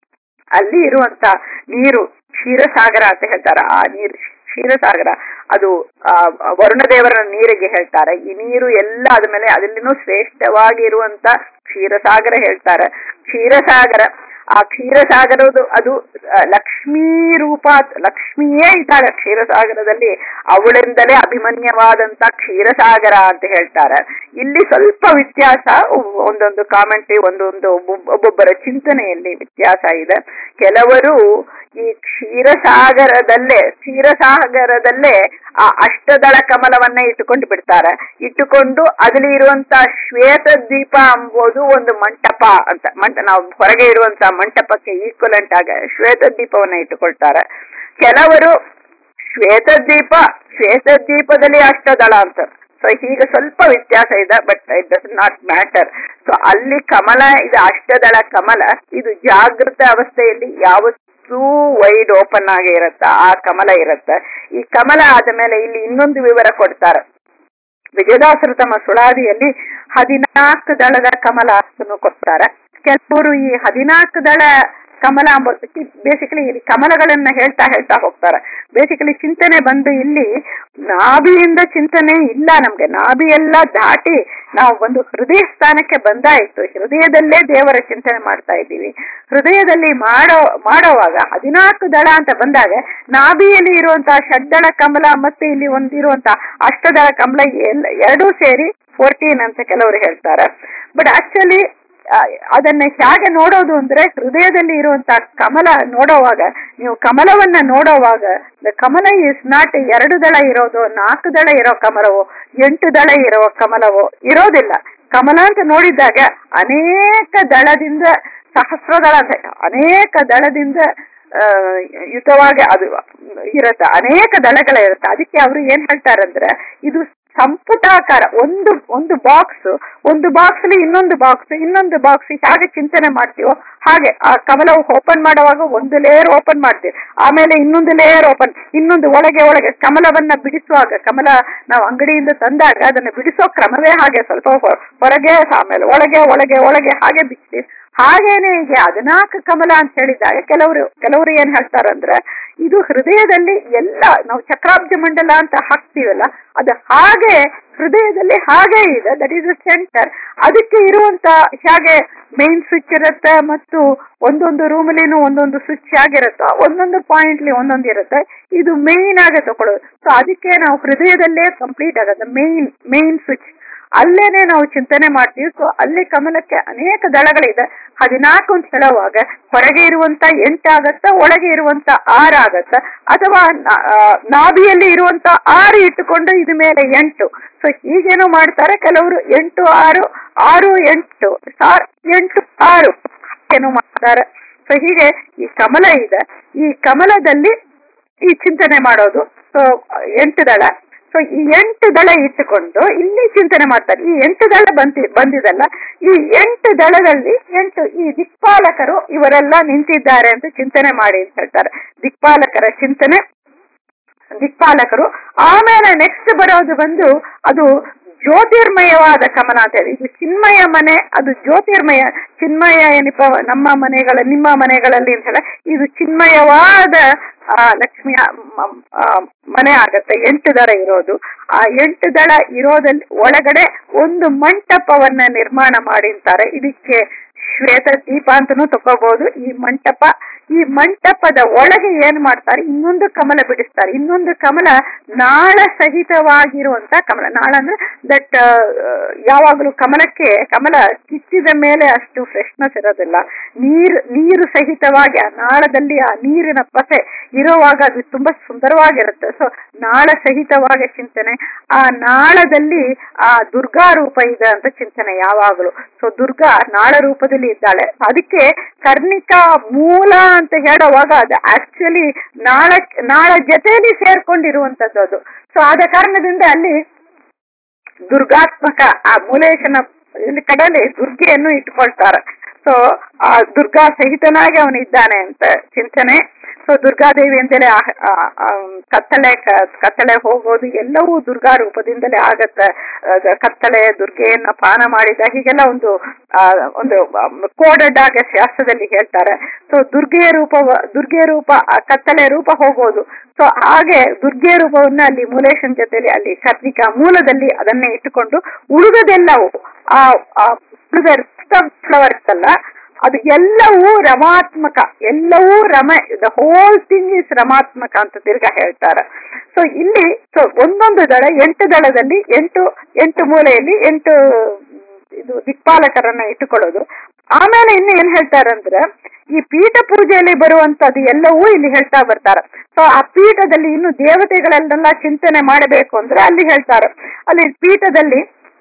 ಅಲ್ಲಿ ಇರುವಂತ ನೀರು ಕ್ಷೀರಸಾಗರ ಅಂತ ಹೇಳ್ತಾರೆ ಆ ನೀರು ಕ್ಷೀರಸಾಗರ ಅದು ಆ ವರುಣದೇವರ ನೀರಿಗೆ ಹೇಳ್ತಾರೆ ಈ ನೀರು ಎಲ್ಲ ಆದ್ಮೇಲೆ ಅದಲ್ಲಿನೂ ಶ್ರೇಷ್ಠವಾಗಿರುವಂತ ಕ್ಷೀರಸಾಗರ ಹೇಳ್ತಾರೆ ಕ್ಷೀರಸಾಗರ ಆ ಕ್ಷೀರಸಾಗರದು ಅದು ಲಕ್ಷ್ಮೀ ರೂಪ ಲಕ್ಷ್ಮಿಯೇ ಇದ್ದಾಳೆ ಕ್ಷೀರಸಾಗರದಲ್ಲಿ ಅವಳಿಂದಲೇ ಅಭಿಮನ್ಯವಾದಂತ ಕ್ಷೀರಸಾಗರ ಅಂತ ಹೇಳ್ತಾರೆ ಇಲ್ಲಿ ಸ್ವಲ್ಪ ವ್ಯತ್ಯಾಸ ಒಂದೊಂದು ಕಾಮೆಂಟ್ರಿ ಒಂದೊಂದು ಒಬ್ಬೊಬ್ಬರ ಚಿಂತನೆಯಲ್ಲಿ ವ್ಯತ್ಯಾಸ ಇದೆ ಕೆಲವರು ಈ ಕ್ಷೀರಸಾಗರದಲ್ಲೇ ಕ್ಷೀರಸಾಗರದಲ್ಲೇ ಆ ಅಷ್ಟದಳ ಕಮಲವನ್ನ ಇಟ್ಟುಕೊಂಡು ಬಿಡ್ತಾರೆ ಇಟ್ಟುಕೊಂಡು ಅದಲ್ಲಿ ಇರುವಂತ ಶ್ವೇತ ದೀಪ ಎಂಬುದು ಒಂದು ಮಂಟಪ ಅಂತ ಮಂಟ ನಾವು ಹೊರಗೆ ಇರುವಂತ ಮಂಟಪಕ್ಕೆ ಈಕ್ವಲೆಂಟ್ ಆಗ ಶ್ವೇತ ದೀಪವನ್ನ ಇಟ್ಟುಕೊಳ್ತಾರೆ ಕೆಲವರು ಶ್ವೇತ ದೀಪ ಶ್ವೇತ ದೀಪದಲ್ಲಿ ಅಷ್ಟದಳ ಅಂತ ಸೊ ಹೀಗೆ ಸ್ವಲ್ಪ ವ್ಯತ್ಯಾಸ ಇದೆ but it does not matter so ಅಲ್ಲಿ ಕಮಲ ಇದು ಅಷ್ಟದಳ ಕಮಲ ಇದು ಜಾಗೃತ ಅವಸ್ಥೆಯಲ್ಲಿ ಯಾವತ್ತೂ ವೈಡ್ ಓಪನ್ ಆಗಿ ಇರುತ್ತ ಆ ಕಮಲ ಇರುತ್ತೆ ಈ ಕಮಲ ಆದ ಮೇಲೆ ಇಲ್ಲಿ ಇನ್ನೊಂದು ವಿವರ ಕೊಡ್ತಾರೆ ವಿಜಯದಾಸರು ತಮ್ಮ ಸುಳಾದಿಯಲ್ಲಿ ಹದಿನಾಲ್ಕು ದಳದ ಕಮಲ ಅನ್ನು ಕೊಡ್ತಾರೆ ಕೆಲವರು ಈ ಹದಿನಾಲ್ಕು ದಳ ಕಮಲ ಅಂಬೋದಕ್ಕೆ ಬೇಸಿಕಲಿ ಇಲ್ಲಿ ಕಮಲಗಳನ್ನ ಹೇಳ್ತಾ ಹೇಳ್ತಾ ಹೋಗ್ತಾರೆ ಬೇಸಿಕಲಿ ಚಿಂತನೆ ಬಂದು ಇಲ್ಲಿ ನಾಭಿಯಿಂದ ಚಿಂತನೆ ಇಲ್ಲ ನಮ್ಗೆ ನಾಭಿ ಎಲ್ಲ ದಾಟಿ ನಾವು ಒಂದು ಹೃದಯ ಸ್ಥಾನಕ್ಕೆ ಬಂದಾಯ್ತು ಹೃದಯದಲ್ಲೇ ದೇವರ ಚಿಂತನೆ ಮಾಡ್ತಾ ಇದ್ದೀವಿ ಹೃದಯದಲ್ಲಿ ಮಾಡೋ ಮಾಡೋವಾಗ ಹದಿನಾಲ್ಕು ದಳ ಅಂತ ಬಂದಾಗ ನಾಭಿಯಲ್ಲಿ ಇರುವಂತಹ ಷಡ್ದಳ ಕಮಲ ಮತ್ತೆ ಇಲ್ಲಿ ಒಂದಿರುವಂತಹ ಅಷ್ಟದಳ ಕಮಲ ಎಲ್ಲ ಎರಡೂ ಸೇರಿ ಫೋರ್ಟೀನ್ ಅಂತ ಕೆಲವರು ಹೇಳ್ತಾರೆ ಬಟ್ ಆಕ್ಚುಲಿ ಅದನ್ನ ಹೇಗೆ ನೋಡೋದು ಅಂದ್ರೆ ಹೃದಯದಲ್ಲಿ ಇರುವಂತಹ ಕಮಲ ನೋಡೋವಾಗ ನೀವು ಕಮಲವನ್ನ ನೋಡೋವಾಗ ಕಮಲ ಇಸ್ ನಾಟ್ ಎರಡು ದಳ ಇರೋದು ನಾಲ್ಕು ದಳ ಇರೋ ಕಮಲವೋ ಎಂಟು ದಳ ಇರೋ ಕಮಲವೋ ಇರೋದಿಲ್ಲ ಕಮಲ ಅಂತ ನೋಡಿದಾಗ ಅನೇಕ ದಳದಿಂದ ಸಹಸ್ರದಳ ಅನೇಕ ದಳದಿಂದ ಯುತವಾಗಿ ಅದು ಇರುತ್ತೆ ಅನೇಕ ದಳಗಳಿರುತ್ತೆ ಅದಕ್ಕೆ ಅವರು ಏನ್ ಹೇಳ್ತಾರಂದ್ರೆ ಇದು ಸಂಪುಟಾಕಾರ ಒಂದು ಒಂದು ಬಾಕ್ಸ್ ಒಂದು ಬಾಕ್ಸ್ ಅಲ್ಲಿ ಇನ್ನೊಂದು ಬಾಕ್ಸ್ ಇನ್ನೊಂದು ಬಾಕ್ಸ್ ಹೇಗೆ ಚಿಂತನೆ ಮಾಡ್ತೀವೋ ಹಾಗೆ ಆ ಕಮಲ ಓಪನ್ ಮಾಡುವಾಗ ಒಂದು ಲೇಯರ್ ಓಪನ್ ಮಾಡ್ತೀವಿ ಆಮೇಲೆ ಇನ್ನೊಂದು ಲೇಯರ್ ಓಪನ್ ಇನ್ನೊಂದು ಒಳಗೆ ಒಳಗೆ ಕಮಲವನ್ನ ಬಿಡಿಸುವಾಗ ಕಮಲ ನಾವು ಅಂಗಡಿಯಿಂದ ತಂದಾಗ ಅದನ್ನ ಬಿಡಿಸೋ ಕ್ರಮವೇ ಹಾಗೆ ಸ್ವಲ್ಪ ಹೊರಗೆ ಆಮೇಲೆ ಒಳಗೆ ಒಳಗೆ ಒಳಗೆ ಹಾಗೆ ಬಿಡ್ತೀವಿ ಹಾಗೇನೆ ಈಗ ಹದಿನಾಲ್ಕು ಕಮಲ ಅಂತ ಹೇಳಿದಾಗ ಕೆಲವರು ಕೆಲವರು ಏನ್ ಹೇಳ್ತಾರಂದ್ರೆ ಇದು ಹೃದಯದಲ್ಲಿ ಎಲ್ಲ ನಾವು ಚಕ್ರಾಬ್ಜ ಮಂಡಲ ಅಂತ ಹಾಕ್ತೀವಲ್ಲ ಅದು ಹಾಗೆ ಹೃದಯದಲ್ಲಿ ಹಾಗೆ ಇದೆ ದಟ್ ಈಸ್ ಅ ಸೆಂಟರ್ ಅದಕ್ಕೆ ಇರುವಂತ ಹೇಗೆ ಮೇನ್ ಸ್ವಿಚ್ ಇರುತ್ತೆ ಮತ್ತು ಒಂದೊಂದು ರೂಮಲ್ಲಿನೂ ಒಂದೊಂದು ಸ್ವಿಚ್ ಆಗಿರುತ್ತೋ ಒಂದೊಂದು ಪಾಯಿಂಟ್ಲಿ ಒಂದೊಂದು ಇರುತ್ತೆ ಇದು ಮೇನ್ ಆಗಿ ತಗೊಳ್ಳೋದು ಸೊ ಅದಕ್ಕೆ ನಾವು ಹೃದಯದಲ್ಲೇ ಕಂಪ್ಲೀಟ್ ಆಗುತ್ತೆ ಮೇನ್ ಮೇನ್ ಸ್ವಿಚ್ ಅಲ್ಲೇನೆ ನಾವು ಚಿಂತನೆ ಮಾಡ್ತೀವಿ ಸೊ ಅಲ್ಲಿ ಕಮಲಕ್ಕೆ ಅನೇಕ ದಳಗಳಿದೆ ಹದಿನಾಲ್ಕು ಅಂತ ಹೇಳುವಾಗ ಹೊರಗೆ ಇರುವಂತ ಎಂಟಾಗತ್ತ ಒಳಗೆ ಇರುವಂತ ಆರಾಗತ್ತ ಅಥವಾ ನಾ- ಆ, ನಾಭಿಯಲ್ಲಿ ಇರುವಂತ ಆರು ಇಟ್ಟುಕೊಂಡು ಇದ ಮೇಲೆ ಎಂಟು ಸೊ ಹೀಗೇನು ಮಾಡ್ತಾರೆ ಕೆಲವರು ಎಂಟು ಆರು ಆರು ಎಂಟು ಸಾರ್ ಎಂಟು ಆರು ಏನು ಮಾಡ್ತಾರೆ ಸೊ ಹೀಗೆ ಈ ಕಮಲ ಇದೆ ಈ ಕಮಲದಲ್ಲಿ ಈ ಚಿಂತನೆ ಮಾಡೋದು ಸೊ ಎಂಟು ದಳ ಸೊ ಈ ಎಂಟು ದಳ ಇಟ್ಟುಕೊಂಡು ಇಲ್ಲಿ ಚಿಂತನೆ ಮಾಡ್ತಾರೆ ಈ ಎಂಟು ದಳ ಬಂದಿ ಬಂದಿದಲ್ಲ ಈ ಎಂಟು ದಳದಲ್ಲಿ ಎಂಟು ಈ ದಿಕ್ಪಾಲಕರು ಇವರೆಲ್ಲ ನಿಂತಿದ್ದಾರೆ ಅಂತ ಚಿಂತನೆ ಮಾಡಿ ಅಂತ ಹೇಳ್ತಾರೆ ದಿಕ್ಪಾಲಕರ ಚಿಂತನೆ ದಿಕ್ಪಾಲಕರು ಆಮೇಲೆ ನೆಕ್ಸ್ಟ್ ಬರೋದು ಬಂದು ಅದು ಜ್ಯೋತಿರ್ಮಯವಾದ ಕಮಲ ಅಂತ ಹೇಳಿ ಇದು ಚಿನ್ಮಯ ಮನೆ ಅದು ಜ್ಯೋತಿರ್ಮಯ ಚಿನ್ಮಯ ಏನಿಪ ನಮ್ಮ ಮನೆಗಳ ನಿಮ್ಮ ಮನೆಗಳಲ್ಲಿ ಅಂತ ಹೇಳ ಇದು ಚಿನ್ಮಯವಾದ ಆ ಲಕ್ಷ್ಮಿಯ ಮ- ಆ, ಮನೆ ಆಗತ್ತೆ ಎಂಟು ದಳ ಇರೋದು ಆ ಎಂಟು ದಳ ಇರೋದಲ್ಲಿ ಒಳಗಡೆ ಒಂದು ಮಂಟಪವನ್ನ ನಿರ್ಮಾಣ ಮಾಡಿರ್ತಾರೆ ಇದಕ್ಕೆ ಶ್ವೇತ ದೀಪ ಅಂತನೂ ತಗೋಬಹುದು ಈ ಮಂಟಪ ಈ ಮಂಟಪದ ಒಳಗೆ ಏನ್ ಮಾಡ್ತಾರೆ ಇನ್ನೊಂದು ಕಮಲ ಬಿಡಿಸ್ತಾರೆ ಇನ್ನೊಂದು ಕಮಲ ನಾಳ ಸಹಿತವಾಗಿರುವಂತ ಕಮಲ ನಾಳ ಅಂದ್ರೆ ದಟ್ ಯಾವಾಗಲೂ ಕಮಲಕ್ಕೆ ಕಮಲ ಕಿತ್ತಿದ ಮೇಲೆ ಅಷ್ಟು ಫ್ರೆಶ್ನೆಸ್ ಇರೋದಿಲ್ಲ ನೀರು ನೀರು ಸಹಿತವಾಗಿ ಆ ನಾಳದಲ್ಲಿ ಆ ನೀರಿನ ಪಸೆ ಇರುವಾಗ ಅದು ತುಂಬಾ ಸುಂದರವಾಗಿರುತ್ತೆ ಸೊ ನಾಳ ಸಹಿತವಾಗಿ ಚಿಂತನೆ ಆ ನಾಳದಲ್ಲಿ ಆ ದುರ್ಗಾ ರೂಪ ಇದೆ ಅಂತ ಚಿಂತನೆ ಯಾವಾಗಲೂ ಸೊ ದುರ್ಗಾ ನಾಳ ರೂಪದಲ್ಲಿ ಇದ್ದಾಳೆ ಅದಕ್ಕೆ ಕರ್ಣಿಕಾ ಮೂಲ ಅಂತ ಹೇಳುವಾಗ ಅದು ಆಕ್ಚುಲಿ ನಾಳ ನಾಳ ಜೊತೆಯಲ್ಲಿ ಸೇರ್ಕೊಂಡಿರುವಂತದ್ದು ಅದು ಸೊ ಆದ ಕಾರಣದಿಂದ ಅಲ್ಲಿ ದುರ್ಗಾತ್ಮಕ ಆ ಮೂಲೇಶನ ಇಲ್ಲಿ ಕಡಲೆ ದುರ್ಗೆಯನ್ನು ಇಟ್ಕೊಳ್ತಾರೆ ಸೊ ಆ ದುರ್ಗಾ ಸಹಿತನಾಗಿ ಅವನು ಇದ್ದಾನೆ ಅಂತ ಚಿಂತನೆ ಸೊ ದುರ್ಗಾದೇವಿ ಅಂತೇಳಿ ಆ- ಆ- ಆ ಕತ್ತಲೆ ಕ- ಕತ್ತಲೆ ಹೋಗೋದು ಎಲ್ಲವೂ ದುರ್ಗಾ ರೂಪದಿಂದಲೇ ಆಗತ್ತೆ ಅದ ಕತ್ತಲೆ ದುರ್ಗೆಯನ್ನ ಪಾನ ಮಾಡಿದ ಹೀಗೆಲ್ಲ ಒಂದು ಆ, ಒಂದು ಕೋಡೆಡ್ ಆಗ ಶಾಸ್ತ್ರದಲ್ಲಿ ಹೇಳ್ತಾರೆ ಸೊ ದುರ್ಗೆಯ ರೂಪ ದುರ್ಗೆಯ ರೂಪ ಆ ಕತ್ತಲೆ ರೂಪ ಹೋಗೋದು ಸೊ ಹಾಗೆ ದುರ್ಗೆಯ ರೂಪವನ್ನ ಅಲ್ಲಿ ಮೂಲೇಶನ್ ಜೊತೆಲಿ ಅಲ್ಲಿ ಕರ್ಣಿಕಾ ಮೂಲದಲ್ಲಿ ಅದನ್ನೇ ಇಟ್ಟುಕೊಂಡು ಉಳಿದದೆಲ್ಲವೂ ಆ ಆ ಉಳಿದ ಫ್ಲವರ್ಸ್ ಅಲ್ಲ ಅದು ಎಲ್ಲವೂ ರಮಾತ್ಮಕ ಎಲ್ಲವೂ ರಮ ದ ಹೋಲ್ ಥಿಂಗ್ ಇಸ್ ರಮಾತ್ಮಕ ಅಂತ ತಿರ್ಗಾ ಹೇಳ್ತಾರೆ ಸೊ ಇಲ್ಲಿ ಸೊ ಒಂದೊಂದು ದಳ ಎಂಟು ದಳದಲ್ಲಿ ಎಂಟು ಎಂಟು ಮೂಲೆಯಲ್ಲಿ ಎಂಟು ಇದು ದಿಕ್ಪಾಲಕರನ್ನ ಇಟ್ಟುಕೊಳ್ಳೋದು ಆಮೇಲೆ ಇನ್ನು ಏನ್ ಹೇಳ್ತಾರಂದ್ರೆ ಈ ಪೀಠ ಪೂಜೆಯಲ್ಲಿ ಬರುವಂತದ್ದು ಎಲ್ಲವೂ ಇಲ್ಲಿ ಹೇಳ್ತಾ ಬರ್ತಾರೆ ಸೊ ಆ ಪೀಠದಲ್ಲಿ ಇನ್ನು ದೇವತೆಗಳನ್ನೆಲ್ಲ ಚಿಂತನೆ ಮಾಡಬೇಕು ಅಂದ್ರೆ ಅಲ್ಲಿ ಹೇಳ್ತಾರೆ ಅಲ್ಲಿ ಪೀಠದಲ್ಲಿ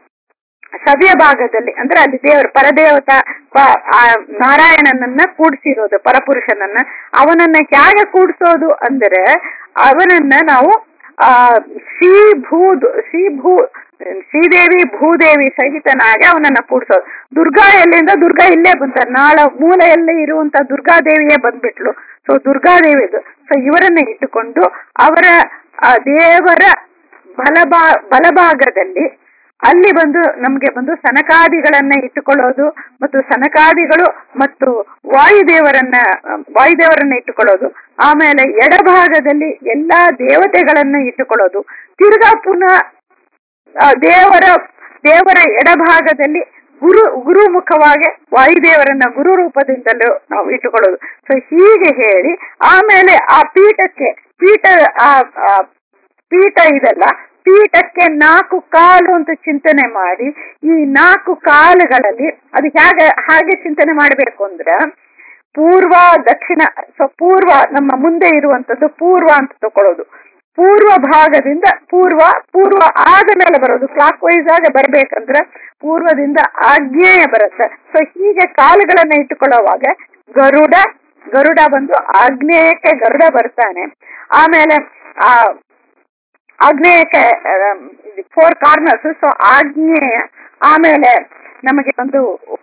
ಸಭೆಯ ಭಾಗದಲ್ಲಿ ಅಂದ್ರೆ ಅಲ್ಲಿ ದೇವರು ಪರದೇವತ ಪ- ಆ ನಾರಾಯಣನನ್ನ ಕೂಡಿಸಿರೋದು ಪರಪುರುಷನನ್ನ ಅವನನ್ನ ಹೇಗೆ ಕೂಡಿಸೋದು ಅಂದ್ರೆ ಅವನನ್ನ ನಾವು ಆ ಶ್ರೀ ಭೂ ಶ್ರೀ ಭೂ ಶ್ರೀದೇವಿ ಭೂದೇವಿ ಸಹಿತನಾಗಿ ಅವನನ್ನ ಕೂಡಿಸೋದು ದುರ್ಗಾ ಎಲ್ಲಿಂದ ದುರ್ಗಾ ಇಲ್ಲೇ ಬಂತಾರೆ ನಾಳ ಮೂಲೆಯಲ್ಲಿ ಇರುವಂತ ದುರ್ಗಾದೇವಿಯೇ ಬಂದ್ಬಿಟ್ಲು ಸೊ ದುರ್ಗಾದೇವಿದು ಸೊ ಇವರನ್ನ ಇಟ್ಟುಕೊಂಡು ಅವರ ಆ ದೇವರ ಬಲಭಾ ಬಲಭಾಗದಲ್ಲಿ ಅಲ್ಲಿ ಬಂದು ನಮ್ಗೆ ಬಂದು ಸನಕಾದಿಗಳನ್ನ ಇಟ್ಟುಕೊಳ್ಳೋದು ಮತ್ತು ಸನಕಾದಿಗಳು ಮತ್ತು ವಾಯುದೇವರನ್ನ ಅಹ್, ವಾಯುದೇವರನ್ನ ಇಟ್ಟುಕೊಳ್ಳೋದು ಆಮೇಲೆ ಎಡಭಾಗದಲ್ಲಿ ಎಲ್ಲಾ ದೇವತೆಗಳನ್ನ ಇಟ್ಟುಕೊಳ್ಳೋದು ತಿರ್ಗಾ ಪುನಃ ಆ, ದೇವರ ದೇವರ ಎಡಭಾಗದಲ್ಲಿ ಗುರು ಗುರುಮುಖವಾಗಿ ವಾಯುದೇವರನ್ನ ಗುರು ರೂಪದಿಂದಲೂ ನಾವು ಇಟ್ಟುಕೊಳ್ಳೋದು ಸೊ ಹೀಗೆ ಹೇಳಿ ಆಮೇಲೆ ಆ ಪೀಠಕ್ಕೆ ಪೀಠ ಆ ಆ ಪೀಠ ಇದಲ್ಲ ಪೀಠಕ್ಕೆ ನಾಲ್ಕು ಕಾಲು ಅಂತ ಚಿಂತನೆ ಮಾಡಿ ಈ ನಾಲ್ಕು ಕಾಲುಗಳಲ್ಲಿ ಅದು ಹೇಗೆ ಹಾಗೆ ಚಿಂತನೆ ಮಾಡಬೇಕು ಅಂದ್ರೆ ಪೂರ್ವ ದಕ್ಷಿಣ ಸೊ ಪೂರ್ವ ನಮ್ಮ ಮುಂದೆ ಇರುವಂತದ್ದು ಪೂರ್ವ ಅಂತ ತಕೊಳ್ಳೋದು ಪೂರ್ವ ಭಾಗದಿಂದ ಪೂರ್ವ ಪೂರ್ವ ಆದ ಮೇಲೆ ಬರೋದು ಕ್ಲಾಕ್ ವೈಸ್ ಆಗಿ ಬರ್ಬೇಕಂದ್ರೆ ಪೂರ್ವದಿಂದ ಆಗ್ನೇಯ ಬರುತ್ತೆ ಸೊ ಹೀಗೆ ಕಾಲುಗಳನ್ನ ಇಟ್ಟುಕೊಳ್ಳುವಾಗ ಗರುಡ ಗರುಡ ಬಂದು ಆಗ್ನೇಯಕ್ಕೆ ಗರುಡ ಬರ್ತಾನೆ ಆಮೇಲೆ ಆ ಆಗ್ನೇಯಕ್ಕೆ ಫೋರ್ ಕಾರ್ನರ್ಸ್ ಸೊ ಆಗ್ನೇಯ ಆಮೇಲೆ ನಮಗೆ ಒಂದು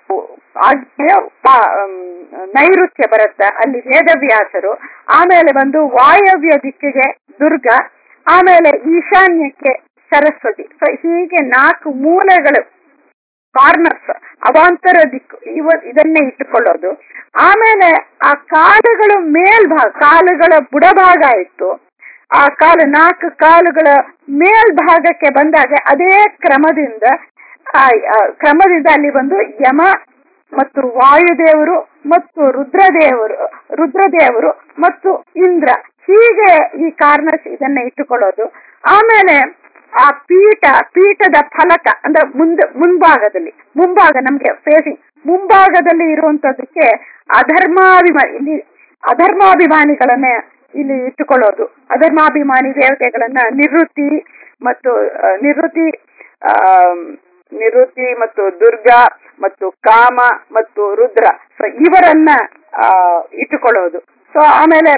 ಆಗ್ನೇಯ ವಾ- ಆಮ್, ನೈಋತ್ಯ ಬರುತ್ತೆ ಅಲ್ಲಿ ವೇದವ್ಯಾಸರು ಆಮೇಲೆ ಬಂದು ವಾಯವ್ಯ ದಿಕ್ಕಿಗೆ ದುರ್ಗ ಆಮೇಲೆ ಈಶಾನ್ಯಕ್ಕೆ ಸರಸ್ವತಿ ಸೊ ಹೀಗೆ ನಾಲ್ಕು ಮೂಲೆಗಳು ಕಾರ್ನರ್ಸ್ ಅವಾಂತರ ದಿಕ್ಕು ಇವ ಇದನ್ನೇ ಇಟ್ಟುಕೊಳ್ಳೋದು ಆಮೇಲೆ ಆ ಕಾಲುಗಳು ಮೇಲ್ಭಾಗ ಕಾಲುಗಳ ಬುಡಭಾಗ ಇತ್ತು ಆ ಕಾಲು ನಾಲ್ಕು ಕಾಲುಗಳ ಮೇಲ್ಭಾಗಕ್ಕೆ ಬಂದಾಗ ಅದೇ ಕ್ರಮದಿಂದ ಆ ಆ ಕ್ರಮದಿಂದ ಅಲ್ಲಿ ಬಂದು ಯಮ ಮತ್ತು ವಾಯುದೇವರು ಮತ್ತು ರುದ್ರದೇವರು ರುದ್ರದೇವರು ಮತ್ತು ಇಂದ್ರ ಹೀಗೆ ಈ ಕಾರ್ನರ್ಸ್ ಇದನ್ನ ಇಟ್ಟುಕೊಳ್ಳೋದು ಆಮೇಲೆ ಆ ಪೀಠ ಪೀಠದ ಫಲಕ ಅಂದ್ರೆ ಮುಂದೆ ಮುಂಭಾಗದಲ್ಲಿ ಮುಂಭಾಗ ನಮ್ಗೆ ಫೇಸಿಂಗ್ ಮುಂಭಾಗದಲ್ಲಿ ಇರುವಂತದಕ್ಕೆ ಅಧರ್ಮಾಭಿಮಾನಿ ಇಲ್ಲಿ ಅಧರ್ಮಾಭಿಮಾನಿಗಳನ್ನ ಇಲ್ಲಿ ಇಟ್ಟುಕೊಳ್ಳೋದು ಅಧರ್ಮಾಭಿಮಾನಿ ದೇವತೆಗಳನ್ನ ನಿವೃತ್ತಿ ಮತ್ತು ಆ, ನಿವೃತ್ತಿ ಆ ನಿವೃತ್ತಿ ಮತ್ತು ದುರ್ಗಾ ಮತ್ತು ಕಾಮ ಮತ್ತು ರುದ್ರ ಸೊ ಇವರನ್ನ ಆ, ಇಟ್ಟುಕೊಳ್ಳೋದು ಸೊ ಆಮೇಲೆ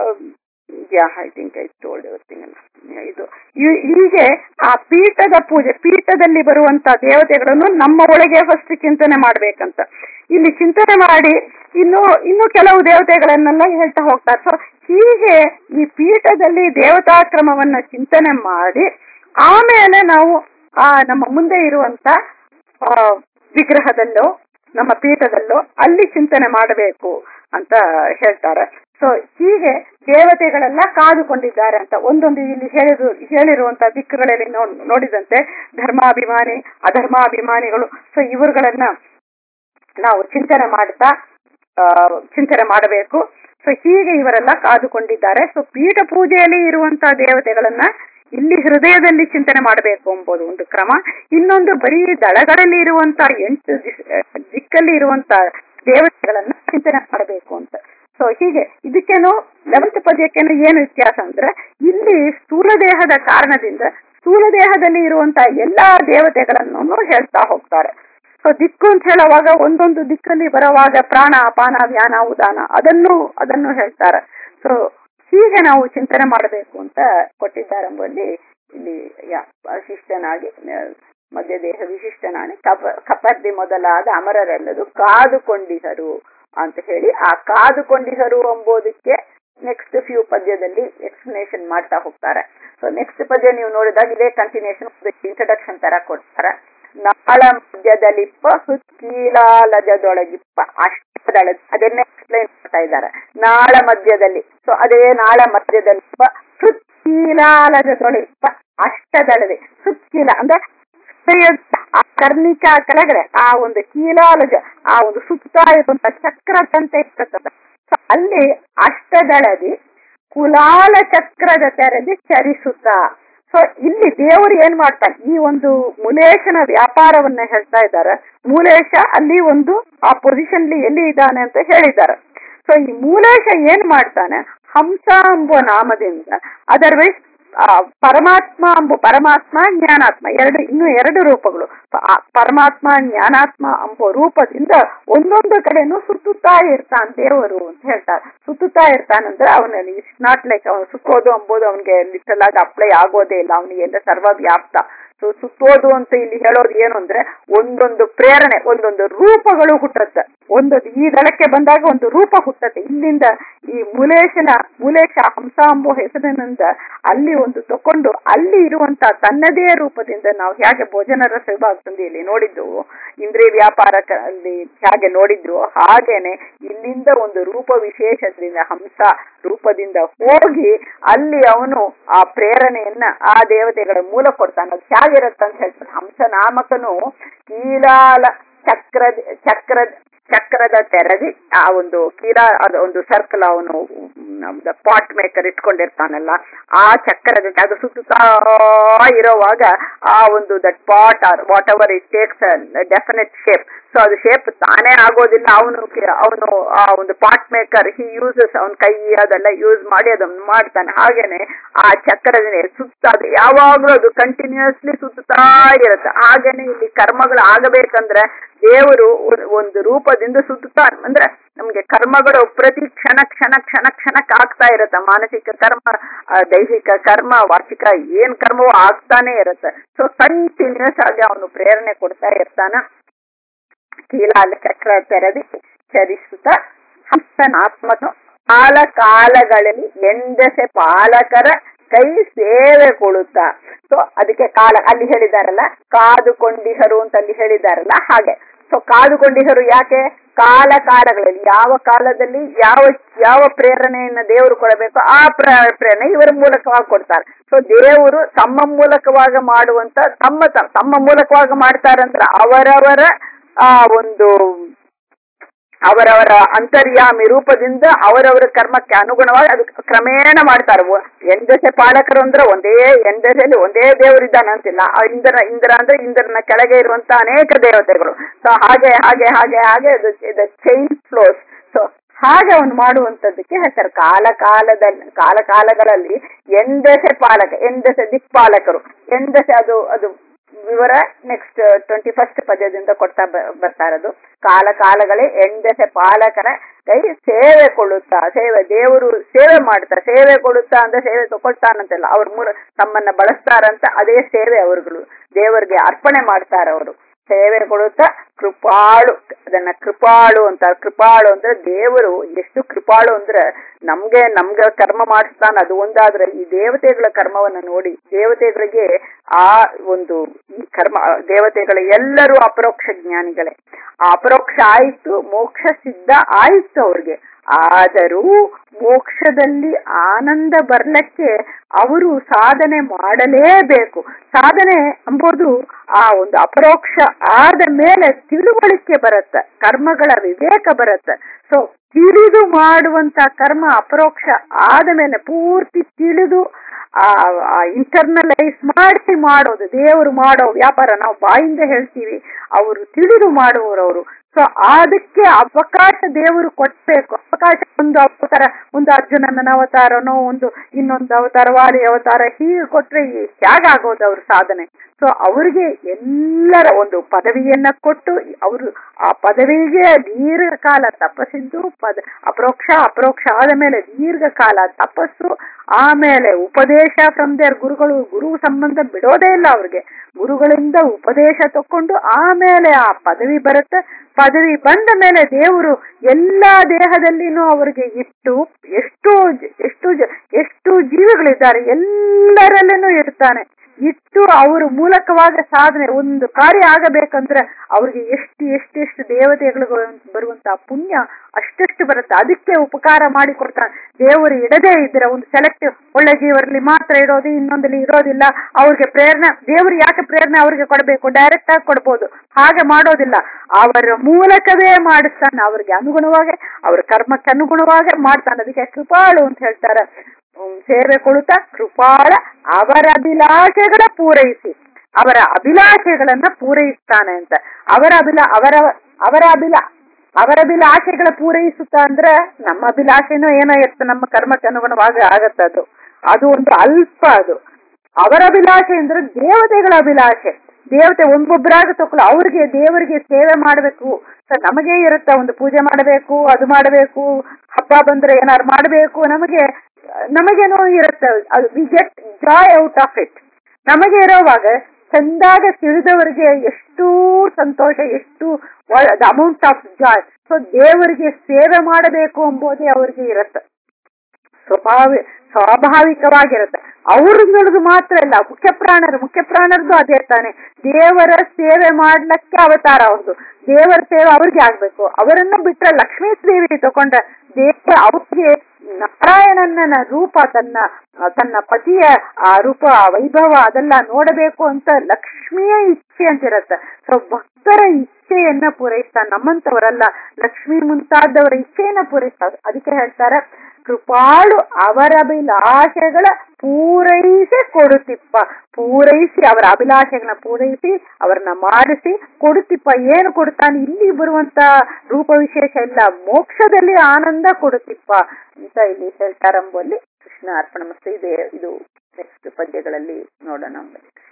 yeah I think I told everything ಇದು ಈ- ಹೀಗೆ ಆ ಪೀಠದ ಪೂಜೆ ಪೀಠದಲ್ಲಿ ಬರುವಂತ ದೇವತೆಗಳನ್ನು ನಮ್ಮ ಒಳಗೆ ಫಸ್ಟ್ ಚಿಂತನೆ ಮಾಡ್ಬೇಕಂತ ಇಲ್ಲಿ ಚಿಂತನೆ ಮಾಡಿ ಇನ್ನು ಇನ್ನು ಕೆಲವು ದೇವತೆಗಳನ್ನೆಲ್ಲ ಹೇಳ್ತಾ ಹೋಗ್ತಾರೆ ಸೊ ಹೀಗೆ ಈ ಪೀಠದಲ್ಲಿ ದೇವತಾಕ್ರಮವನ್ನ ಚಿಂತನೆ ಮಾಡಿ ಆಮೇಲೆ ನಾವು ಆ ನಮ್ಮ ಮುಂದೆ ಇರುವಂತ ಆ, ವಿಗ್ರಹದಲ್ಲೋ ನಮ್ಮ ಪೀಠದಲ್ಲೋ ಅಲ್ಲಿ ಚಿಂತನೆ ಮಾಡಬೇಕು ಅಂತ ಹೇಳ್ತಾರೆ ಸೊ ಹೀಗೆ ದೇವತೆಗಳೆಲ್ಲ ಕಾದುಕೊಂಡಿದ್ದಾರೆ ಅಂತ ಒಂದೊಂದು ಇಲ್ಲಿ ಹೇಳಿರು ಹೇಳಿರುವಂತ ದಿಕ್ಕುಗಳಲ್ಲಿ ನೋ- ನೋಡಿದಂತೆ ಧರ್ಮಾಭಿಮಾನಿ ಅಧರ್ಮಾಭಿಮಾನಿಗಳು ಸೊ ಇವರುಗಳನ್ನ ನಾವು ಚಿಂತನೆ ಮಾಡ್ತಾ ಆ, ಚಿಂತನೆ ಮಾಡಬೇಕು ಸೊ ಹೀಗೆ ಇವರೆಲ್ಲ ಕಾದುಕೊಂಡಿದ್ದಾರೆ ಸೊ ಪೀಠ ಪೂಜೆಯಲ್ಲಿ ಇರುವಂತಹ ದೇವತೆಗಳನ್ನ ಇಲ್ಲಿ ಹೃದಯದಲ್ಲಿ ಚಿಂತನೆ ಮಾಡಬೇಕು ಎಂಬುದು ಒಂದು ಕ್ರಮ ಇನ್ನೊಂದು ಬರೀ ದಳಗಳಲ್ಲಿ ಇರುವಂತ ಎಂಟು ದಿಸ್- ದಿಕ್ಕಲ್ಲಿ ಇರುವಂತ ದೇವತೆಗಳನ್ನ ಚಿಂತನೆ ಮಾಡಬೇಕು ಅಂತ ಸೊ ಹೀಗೆ ಇದಕ್ಕೇನು ಲೆವೆಂತ್ ಪದ್ಯಕ್ಕೇನು ಏನು ವ್ಯತ್ಯಾಸ ಅಂದ್ರೆ ಇಲ್ಲಿ ಸ್ಥೂಲ ದೇಹದ ಕಾರಣದಿಂದ ಸ್ಥೂಲ ದೇಹದಲ್ಲಿ ಇರುವಂತ ಎಲ್ಲಾ ದೇವತೆಗಳನ್ನು ಹೇಳ್ತಾ ಹೋಗ್ತಾರೆ ಸೊ ದಿಕ್ಕು ಅಂತ ಹೇಳುವಾಗ ಒಂದೊಂದು ದಿಕ್ಕಲ್ಲಿ ಬರುವಾಗ ಪ್ರಾಣ ಅಪಾನ ವ್ಯಾನ ಉದಾನ ಅದನ್ನು ಅದನ್ನು ಹೇಳ್ತಾರೆ ಸೊ ಹೀಗೆ ನಾವು ಚಿಂತನೆ ಮಾಡಬೇಕು ಅಂತ ಕೊಟ್ಟಿದ್ದಾರೆ ಎಂಬುದಲ್ಲಿ ಇಲ್ಲಿ ಯಾ ಶಿಷ್ಟನಾಗಿ ಆ, ಮಧ್ಯ ದೇಹ ವಿಶಿಷ್ಟನಾಗಿ ಕಪ ಕಪರ್ದಿ ಮೊದಲಾದ ಅಮರರೆಲ್ಲದು ಕಾದುಕೊಂಡಿಹರು ಅಂತ ಹೇಳಿ ಆ ಕಾದುಕೊಂಡಿಹರು ಎಂಬುದಕ್ಕೆ ನೆಕ್ಸ್ಟ್ ಫ್ಯೂ ಪದ್ಯದಲ್ಲಿ ಎಕ್ಸ್ಪ್ಲನೇಷನ್ ಮಾಡ್ತಾ ಹೋಗ್ತಾರೆ ಸೊ ನೆಕ್ಸ್ಟ್ ಪದ್ಯ ನೀವು ನೋಡಿದಾಗ ಇದೇ ಕಂಟಿನ್ಯೂಷನ್ ಇಂಟ್ರಡಕ್ಷನ್ ತರ ಕೊಡ್ತಾರೆ ನಾಳ ಮಧ್ಯದಲ್ಲಿಪ್ಪ ಹುತ್ಕೀಲಾಲಜದೊಳಗಿಪ್ಪ ಅಷ್ಟದಳ ಅದನ್ನೇ ಎಕ್ಸ್ಪ್ಲೈನ್ ಮಾಡ್ತಾ ಇದ್ದಾರೆ ನಾಳ ಮಧ್ಯದಲ್ಲಿ ಸೊ ಅದೇ ನಾಳ ಮಧ್ಯದಲ್ಲಿಪ್ಪ ಸುತ್ಕೀಲಾಲಜದೊಳಗಿಪ್ಪ ಅಷ್ಟದಳದೆ ಸುತ್ಕೀಲ ಅಂದ್ರೆ ಹೃದಯದ ಆ ಕರ್ಣಿಕ ಕೆಳಗಡೆ ಆ ಒಂದು ಕೀಲಾಲಜ ಆ ಒಂದು ಸುತ್ತಾ ಇರುವಂತ ಚಕ್ರದಂತೆ ಇರ್ತದೆ ಸೊ ಅಲ್ಲಿ ಅಷ್ಟದಳದಿ ಕುಲಾಲ ಚಕ್ರದ ತೆರೆದಿ ಚರಿಸುತ್ತಾ ಸೊ ಇಲ್ಲಿ ದೇವರು ಏನ್ ಮಾಡ್ತಾನೆ ಈ ಒಂದು ಮುಲೇಶನ ವ್ಯಾಪಾರವನ್ನ ಹೇಳ್ತಾ ಇದ್ದಾರೆ ಮೂಲೇಶ ಅಲ್ಲಿ ಒಂದು ಆ ಪೊಸಿಷನ್ ಎಲ್ಲಿ ಇದ್ದಾನೆ ಅಂತ ಹೇಳಿದ್ದಾರೆ ಸೊ ಈ ಮೂಲೇಶ ಏನ್ ಮಾಡ್ತಾನೆ ಹಂಸ ಎಂಬುವ ನಾಮದಿಂದ ಅದರ್ವೈಸ್ ಆ ಪರಮಾತ್ಮ ಎಂಬ ಪರಮಾತ್ಮ ಜ್ಞಾನಾತ್ಮ ಎರಡು ಇನ್ನು ಎರಡು ರೂಪಗಳು ಪ- ಆ ಪರಮಾತ್ಮ ಜ್ಞಾನಾತ್ಮ ಎಂಬ ರೂಪದಿಂದ ಒಂದೊಂದು ಕಡೆನೂ ಸುತ್ತುತ್ತಾ ಇರ್ತಾನೆ ದೇವರು ಅಂತ ಹೇಳ್ತಾರೆ ಸುತ್ತುತ್ತಾ ಇರ್ತಾನಂದ್ರೆ ಅವನಲ್ಲಿ ಇಟ್ಸ್ ನಾಟ್ ಲೈಕ್ ಅವನು ಸುತ್ತೋದು ಎಂಬುದು ಅವನಿಗೆ ಲಿಟಲ್ ಆಗಿ ಅಪ್ಲೈ ಆಗೋದೇ ಇಲ್ಲ ಅವನಿಗೆ ಎಲ್ಲ ಸರ್ವವ್ಯಾಪ್ತ ಸೊ ಸುತ್ತೋದು ಅಂತ ಇಲ್ಲಿ ಹೇಳೋದು ಏನು ಅಂದ್ರೆ ಒಂದೊಂದು ಪ್ರೇರಣೆ ಒಂದೊಂದು ರೂಪಗಳು ಹುಟ್ಟತ್ತೆ ಒಂದೊಂದು ಈ ದಳಕ್ಕೆ ಬಂದಾಗ ಒಂದು ರೂಪ ಹುಟ್ಟತ್ತೆ ಇಲ್ಲಿಂದ ಈ ಮುಲೇಶನ ಮುಲೇಶ ಹಂಸ ಎಂಬ ಹೆಸರಿನಿಂದ ಅಲ್ಲಿ ಒಂದು ತಕೊಂಡು ಅಲ್ಲಿ ಇರುವಂತ ತನ್ನದೇ ರೂಪದಿಂದ ನಾವು ಹೇಗೆ ಭೋಜನ ರಸ ವಿಭಾಗದಲ್ಲಿ ನೋಡಿದ್ದು ಇಂದ್ರಿಯ ವ್ಯಾಪಾರದಲ್ಲಿ ಹೇಗೆ ನೋಡಿದ್ವು ಹಾಗೇನೆ ಇಲ್ಲಿಂದ ಒಂದು ರೂಪ ವಿಶೇಷದಿಂದ ಹಂಸ ರೂಪದಿಂದ ಹೋಗಿ ಅಲ್ಲಿ ಅವನು ಆ ಪ್ರೇರಣೆಯನ್ನ ಆ ದೇವತೆಗಳ ಮೂಲ ಕೊಡ್ತಾನೆ ಅದು ಹೇಗಿರುತ್ತೆ ಅಂತ ಹೇಳ್ತಾನೆ ಹಂಸ ನಾಮಕನು ಕೀಲಾಲ ಚಕ್ರದ ಚಕ್ರದ ಚಕ್ರದ ತೆರದಿ ಆ ಒಂದು ಕೀಲ ಅದು ಒಂದು ಸರ್ಕಲ್ ಅವನು ನಮ್ದು ಪಾಟ್ ಮೇಕರ್ ಇಟ್ಕೊಂಡಿರ್ತಾನಲ್ಲ ಆ ಚಕ್ರದ ಅದು ಸುತ್ತುತ್ತಾ ಇರೋವಾಗ ಆ ಒಂದು that pot or whatever it takes definite shape so ಅದು ಶೇಪ್ ತಾನೇ ಆಗೋದಿಲ್ಲ ಅವನು ಅವನು ಆ ಒಂದು ಪಾಟ್ ಮೇಕರ್ ಹಿ ಯೂಸಸ್ ಅವನ ಕೈ ಅದೆಲ್ಲ ಯೂಸ್ ಮಾಡಿ ಅದನ್ನ ಮಾಡ್ತಾನೆ ಹಾಗೇನೆ ಆ ಚಕ್ರದಿಂದ ಸುತ್ತ ಅದು ಯಾವಾಗ್ಲೂ ಅದು ಕಂಟಿನ್ಯೂಸ್ಲಿ ಸುತ್ತಾ ಇರುತ್ತೆ ಹಾಗೇನೆ ಇಲ್ಲಿ ಕರ್ಮಗಳು ಆಗಬೇಕಂದ್ರೆ ದೇವರು ಒ- ಒಂದು ರೂಪದಿಂದ ಸುತ್ತುತ್ತಾ ಅಂದ್ರೆ ನಮ್ಗೆ ಕರ್ಮಗಳು ಪ್ರತಿ ಕ್ಷಣ ಕ್ಷಣ ಕ್ಷಣ ಕ್ಷಣಕ್ಕೆ ಆಗ್ತಾ ಇರುತ್ತೆ ಮಾನಸಿಕ ಕರ್ಮ ಆ, ದೈಹಿಕ ಕರ್ಮ ವಾಚಿಕ ಏನ್ ಕರ್ಮವೋ ಆಗ್ತಾನೆ ಇರುತ್ತೆ ಸೊ ಕಂಟಿನ್ಯೂಸ್ ಆಗಿ ಅವನು ಪ್ರೇರಣೆ ಕೊಡ್ತಾ ಇರ್ತಾನ ಕೀಲಾಲ ಚಕ್ರ ತೆರೆದಿ ಚರಿಸುತ್ತ ಹಂಸನಾತ್ಮಕ ಕಾಲ ಕಾಲಗಳಲ್ಲಿ ಎಂದಸೆ ಪಾಲಕರ ಕೈ ಸೇವೆ ಕೊಡುತ್ತಾ ಸೊ ಅದಕ್ಕೆ ಕಾಲ ಅಲ್ಲಿ ಹೇಳಿದಾರಲ್ಲ ಕಾದುಕೊಂಡಿಹರು ಅಂತ ಅಲ್ಲಿ ಹೇಳಿದಾರಲ್ಲ ಹಾಗೆ ಸೊ ಕಾದುಕೊಂಡಿಹರು ಯಾಕೆ ಕಾಲ ಕಾಲಗಳಲ್ಲಿ ಯಾವ ಕಾಲದಲ್ಲಿ ಯಾವ ಯಾವ ಪ್ರೇರಣೆಯನ್ನ ದೇವರು ಕೊಡಬೇಕು ಆ ಪ್ರ- ಪ್ರೇರಣೆ ಇವರ ಮೂಲಕವಾಗಿ ಕೊಡ್ತಾರೆ ಸೊ ದೇವರು ತಮ್ಮ ಮೂಲಕವಾಗಿ ಮಾಡುವಂತ ತಮ್ಮ ತ- ತಮ್ಮ ಮೂಲಕವಾಗಿ ಮಾಡ್ತಾರಂದ್ರೆ ಅವರವರ ಆ ಒಂದು ಅವರವರ ಅಂತರ್ಯಾಮಿ ರೂಪದಿಂದ ಅವರವರ ಕರ್ಮಕ್ಕೆ ಅನುಗುಣವಾಗಿ ಅದು ಕ್ರಮೇಣ ಮಾಡ್ತಾರೆ ಒ- ಎಂದಸೆ ಪಾಲಕರು ಅಂದ್ರೆ ಒಂದೇ ಎಂದಸೆಯಲ್ಲಿ ಒಂದೇ ದೇವರಿದ್ದಾನೆ ಅಂತಿಲ್ಲ ಆ ಇಂದ್ರ ಇಂದ್ರ ಅಂದ್ರೆ ಇಂದ್ರನ ಕೆಳಗೆ ಇರುವಂತ ಅನೇಕ ದೇವತೆಗಳು ಸೊ ಹಾಗೆ ಹಾಗೆ ಹಾಗೆ ಹಾಗೆ ಇದು ಚೈನ್ ಫ್ಲೋಸ್ ಸೊ ಹಾಗೆ ಅವನು ಮಾಡುವಂತದ್ದಕ್ಕೆ ಹೇಳ್ತಾರೆ ಕಾಲ ಕಾಲದಲ್ಲಿ ಕಾಲ ಕಾಲಗಳಲ್ಲಿ ಎಂದಸೆ ಪಾಲಕ ಎಂದಸೆ ದಿಕ್ಪಾಲಕರು ಎಂದಸೆ ಅದು ಅದು ವಿವರ ನೆಕ್ಸ್ಟ್ ಟ್ವೆಂಟಿ ಫಸ್ಟ್ ಪದ್ಯದಿಂದ ಕೊಡ್ತಾ ಬ- ಬರ್ತಾ ಇರೋದು ಕಾಲ ಕಾಲಗಳೇ ಎಂದಸೆ ಪಾಲಕರ ಕೈ ಸೇವೆ ಕೊಡುತ್ತಾ ಸೇವೆ ದೇವರು ಸೇವೆ ಮಾಡ್ತಾ ಸೇವೆ ಕೊಡುತ್ತಾ ಅಂದ್ರೆ ಸೇವೆ ತಗೊಳ್ತಾನಂತೆಲ್ಲ ಅವ್ರ ಮೂಲ ತಮ್ಮನ್ನ ಬಳಸ್ತಾರಂತ ಅದೇ ಸೇವೆ ಅವರುಗಳು ದೇವರಿಗೆ ಅರ್ಪಣೆ ಮಾಡ್ತಾರೆ ಅವರು ಸೇವೆ ಕೊಡುತ್ತಾ ಕೃಪಾಳು ಅದನ್ನ ಕೃಪಾಳು ಅಂತ ಕೃಪಾಳು ಅಂದ್ರೆ ದೇವರು ಎಷ್ಟು ಕೃಪಾಳು ಅಂದ್ರೆ ನಮ್ಗೆ ನಮ್ಗೆ ಕರ್ಮ ಮಾಡಿಸ್ತಾನ ಅದು ಒಂದಾದ್ರೆ ಈ ದೇವತೆಗಳ ಕರ್ಮವನ್ನ ನೋಡಿ ದೇವತೆಗಳಿಗೆ ಆ ಒಂದು ಈ ಕರ್ಮ ದೇವತೆಗಳ ಎಲ್ಲರೂ ಅಪರೋಕ್ಷ ಜ್ಞಾನಿಗಳೇ ಆ ಅಪರೋಕ್ಷ ಆಯ್ತು ಮೋಕ್ಷ ಸಿದ್ಧ ಆಯ್ತು ಅವ್ರಿಗೆ ಆದರೂ ಮೋಕ್ಷದಲ್ಲಿ ಆನಂದ ಬರ್ಲಿಕ್ಕೆ ಅವರು ಸಾಧನೆ ಮಾಡಲೇಬೇಕು ಸಾಧನೆ ಎಂಬುದು ಆ ಒಂದು ಅಪರೋಕ್ಷ ಆದ ಮೇಲೆ ತಿಳುವಳಿಕೆ ಬರುತ್ತೆ ಕರ್ಮಗಳ ವಿವೇಕ ಬರುತ್ತೆ ಸೊ ತಿಳಿದು ಮಾಡುವಂತ ಕರ್ಮ ಅಪರೋಕ್ಷ ಆದ ಮೇಲೆ ಪೂರ್ತಿ ತಿಳಿದು ಆ ಇಂಟರ್ನಲೈಸ್ ಮಾಡಿ ಮಾಡೋದು ದೇವರು ಮಾಡೋ ವ್ಯಾಪಾರ ನಾವು ಬಾಯಿಂದ ಹೇಳ್ತೀವಿ ಅವರು ತಿಳಿದು ಮಾಡುವವರು ಸೊ ಅದಕ್ಕೆ ಅವಕಾಶ ದೇವರು ಕೊಡ್ಬೇಕು ಅವಕಾಶ ಒಂದು ಅವತಾರ ಒಂದು ಅರ್ಜುನನ ಅವತಾರನೋ ಒಂದು ಇನ್ನೊಂದು ಅವತಾರ ವಾಲಿ ಅವತಾರ ಹೀಗೆ ಕೊಟ್ರೆ ಹೇಗಾಗೋದು ಅವ್ರ ಸಾಧನೆ ಸೊ ಅವರಿಗೆ ಎಲ್ಲರ ಒಂದು ಪದವಿಯನ್ನ ಕೊಟ್ಟು ಅವರು ಆ ಪದವಿಗೆ ದೀರ್ಘಕಾಲ ತಪಸ್ಸಿದ್ದು ಪದ ಅಪರೋಕ್ಷ ಅಪರೋಕ್ಷ ಆದ ಮೇಲೆ ದೀರ್ಘಕಾಲ ತಪಸ್ಸು ಆಮೇಲೆ ಉಪದೇಶ ಫ್ರಮ್ ದೇರ್ ಗುರುಗಳು ಗುರು ಸಂಬಂಧ ಬಿಡೋದೇ ಇಲ್ಲ ಅವ್ರಿಗೆ ಗುರುಗಳಿಂದ ಉಪದೇಶ ತಕೊಂಡು ಆಮೇಲೆ ಆ ಪದವಿ ಬರುತ್ತೆ ಪದವಿ ಬಂದ ಮೇಲೆ ದೇವರು ಎಲ್ಲಾ ದೇಹದಲ್ಲಿನೂ ಅವರಿಗೆ ಇಟ್ಟು ಎಷ್ಟು ಜ- ಎಷ್ಟು ಜ- ಎಷ್ಟು ಜೀವಿಗಳಿದ್ದಾರೆ ಎಲ್ಲರಲ್ಲೂ ಇರ್ತಾನೆ ಇಟ್ಟು ಅವರು ಮೂಲಕವಾಗ ಸಾಧನೆ ಒಂದು ಕಾರ್ಯ ಆಗಬೇಕಂದ್ರೆ ಅವ್ರಿಗೆ ಎಷ್ಟು ಎಷ್ಟೆಷ್ಟು ದೇವತೆಗಳು ಬರುವಂತ ಪುಣ್ಯ ಅಷ್ಟೆಷ್ಟು ಬರುತ್ತೆ ಅದಕ್ಕೆ ಉಪಕಾರ ಮಾಡಿ ಕೊಡ್ತಾನೆ ದೇವರು ಇಡದೇ ಇದ್ರೆ ಒಂದು ಸೆಲೆಕ್ಟಿವ್ ಒಳ್ಳೆ ಜೀವರಲ್ಲಿ ಮಾತ್ರ ಇರೋದು ಇನ್ನೊಂದಲ್ಲಿ ಇರೋದಿಲ್ಲ ಅವ್ರಿಗೆ ಪ್ರೇರಣೆ ದೇವರು ಯಾಕೆ ಪ್ರೇರಣೆ ಅವ್ರಿಗೆ ಕೊಡಬೇಕು ಡೈರೆಕ್ಟ್ ಆಗಿ ಕೊಡ್ಬೋದು ಹಾಗೆ ಮಾಡೋದಿಲ್ಲ ಅವರ ಮೂಲಕವೇ ಮಾಡಿಸ್ತಾನೆ ಅವ್ರಿಗೆ ಅನುಗುಣವಾಗಿ ಅವ್ರ ಕರ್ಮಕ್ಕೆ ಅನುಗುಣವಾಗಿ ಮಾಡ್ತಾನೆ ಅದಕ್ಕೆ ಕೃಪಾಳು ಅಂತ ಹೇಳ್ತಾರೆ ಹ್ಮ್, ಸೇವೆ ಕೊಡುತ್ತಾ ಕೃಪಾಳ ಅವರ ಅಭಿಲಾಷೆಗಳ ಪೂರೈಸಿ ಅವರ ಅಭಿಲಾಷೆಗಳನ್ನ ಪೂರೈಸ್ತಾನೆ ಅಂತ ಅವರ ಅಭಿಲಾ ಅವರ ಅವರ ಅಭಿಲಾ ಅವರ ಅಭಿಲಾಷೆಗಳ ಪೂರೈಸುತ್ತಾ ಅಂದ್ರೆ ನಮ್ಮ ಅಭಿಲಾಷೆನೂ ಏನೋ ಇರುತ್ತೆ ನಮ್ಮ ಕರ್ಮಕ್ಕೆ ಅನುಗುಣವಾಗಿ ಆಗತ್ತೆ ಅದು ಅದು ಒಂದು ಅಲ್ಪ ಅದು ಅವರ ಅಭಿಲಾಷೆ ಅಂದ್ರೆ ದೇವತೆಗಳ ಅಭಿಲಾಷೆ ದೇವತೆ ಒಬ್ಬೊಬ್ಬರಾಗ ತಕೊಳ್ಳ ಅವ್ರಿಗೆ ದೇವರಿಗೆ ಸೇವೆ ಮಾಡಬೇಕು ನಮಗೆ ಇರುತ್ತೆ ಒಂದು ಪೂಜೆ ಮಾಡಬೇಕು ಅದು ಮಾಡಬೇಕು ಹಬ್ಬ ಬಂದ್ರೆ ಏನಾರು ಮಾಡಬೇಕು ನಮಗೆ ನಮಗೇನೋ ಇರುತ್ತೆ we get joy out of it ನಮಗೆ ಇರೋವಾಗ ಚಂದಾಗ ತಿಳಿದವರಿಗೆ ಎಷ್ಟು ಸಂತೋಷ ಎಷ್ಟು the amount of joy so ದೇವರಿಗೆ ಸೇವೆ ಮಾಡಬೇಕು ಎಂಬುದೇ ಅವರಿಗೆ ಇರುತ್ತೆ ಸ್ವಾಭಾವಿ ಸ್ವಾಭಾವಿಕವಾಗಿರುತ್ತೆ ಅವ್ರು ನುಡಿದು ಮಾತ್ರ ಇಲ್ಲ ಮುಖ್ಯ ಪ್ರಾಣರು ಮುಖ್ಯ ಪ್ರಾಣರದು ಅದೇ ತಾನೆ ದೇವರ ಸೇವೆ ಮಾಡ್ಲಿಕ್ಕೆ ಅವತಾರ ಅವ್ರದ್ದು ದೇವರ ಸೇವೆ ಅವ್ರಿಗೆ ಆಗ್ಬೇಕು ಅವರನ್ನ ಬಿಟ್ರೆ ಲಕ್ಷ್ಮೀ ದೇವಿ ತಕೊಂಡ್ರೆ ದೇವ ಅವ್ರಿಗೆ ನಾರಾಯಣನ ರೂಪ ತನ್ನ ತನ್ನ ಪತಿಯ ಆ ರೂಪ ಆ ವೈಭವ ಅದೆಲ್ಲ ನೋಡಬೇಕು ಅಂತ ಲಕ್ಷ್ಮಿಯ ಇಚ್ಛೆ ಅಂತಿರತ್ತೆ ಸೊ ಭಕ್ತರ ಇಚ್ಛೆಯನ್ನ ಪೂರೈಸ್ತಾನೆ ನಮ್ಮಂತವರಲ್ಲ ಲಕ್ಷ್ಮಿ ಮುಂತಾದವರ ಇಚ್ಛೆಯನ್ನ ಪೂರೈಸ್ತಾರೆ ಅದಕ್ಕೆ ಹೇಳ್ತಾರೆ ಕೃಪಾಳು ಅವರ ಅಭಿಲಾಷೆಗಳ ಪೂರೈಸಿ ಕೊಡುತ್ತಿಪ್ಪ ಪೂರೈಸಿ ಅವರ ಅಭಿಲಾಷೆಗಳನ್ನ ಪೂರೈಸಿ ಅವರನ್ನ ಮಾಡಿಸಿ ಕೊಡುತ್ತಿಪ್ಪ ಏನು ಕೊಡ್ತಾನೆ ಇಲ್ಲಿ ಬರುವಂತ ರೂಪ ವಿಶೇಷ ಇಲ್ಲ ಮೋಕ್ಷದಲ್ಲಿ ಆನಂದ ಕೊಡುತ್ತಿಪ್ಪ ಅಂತ ಇಲ್ಲಿ ಹೇಳ್ತಾರಂಬಲ್ಲಿ ಕೃಷ್ಣ ಅರ್ಪಣ ಮಸ್ತು ಇದೆ ಇದು ನೆಕ್ಸ್ಟ್ ಪದ್ಯಗಳಲ್ಲಿ ನೋಡೋಣ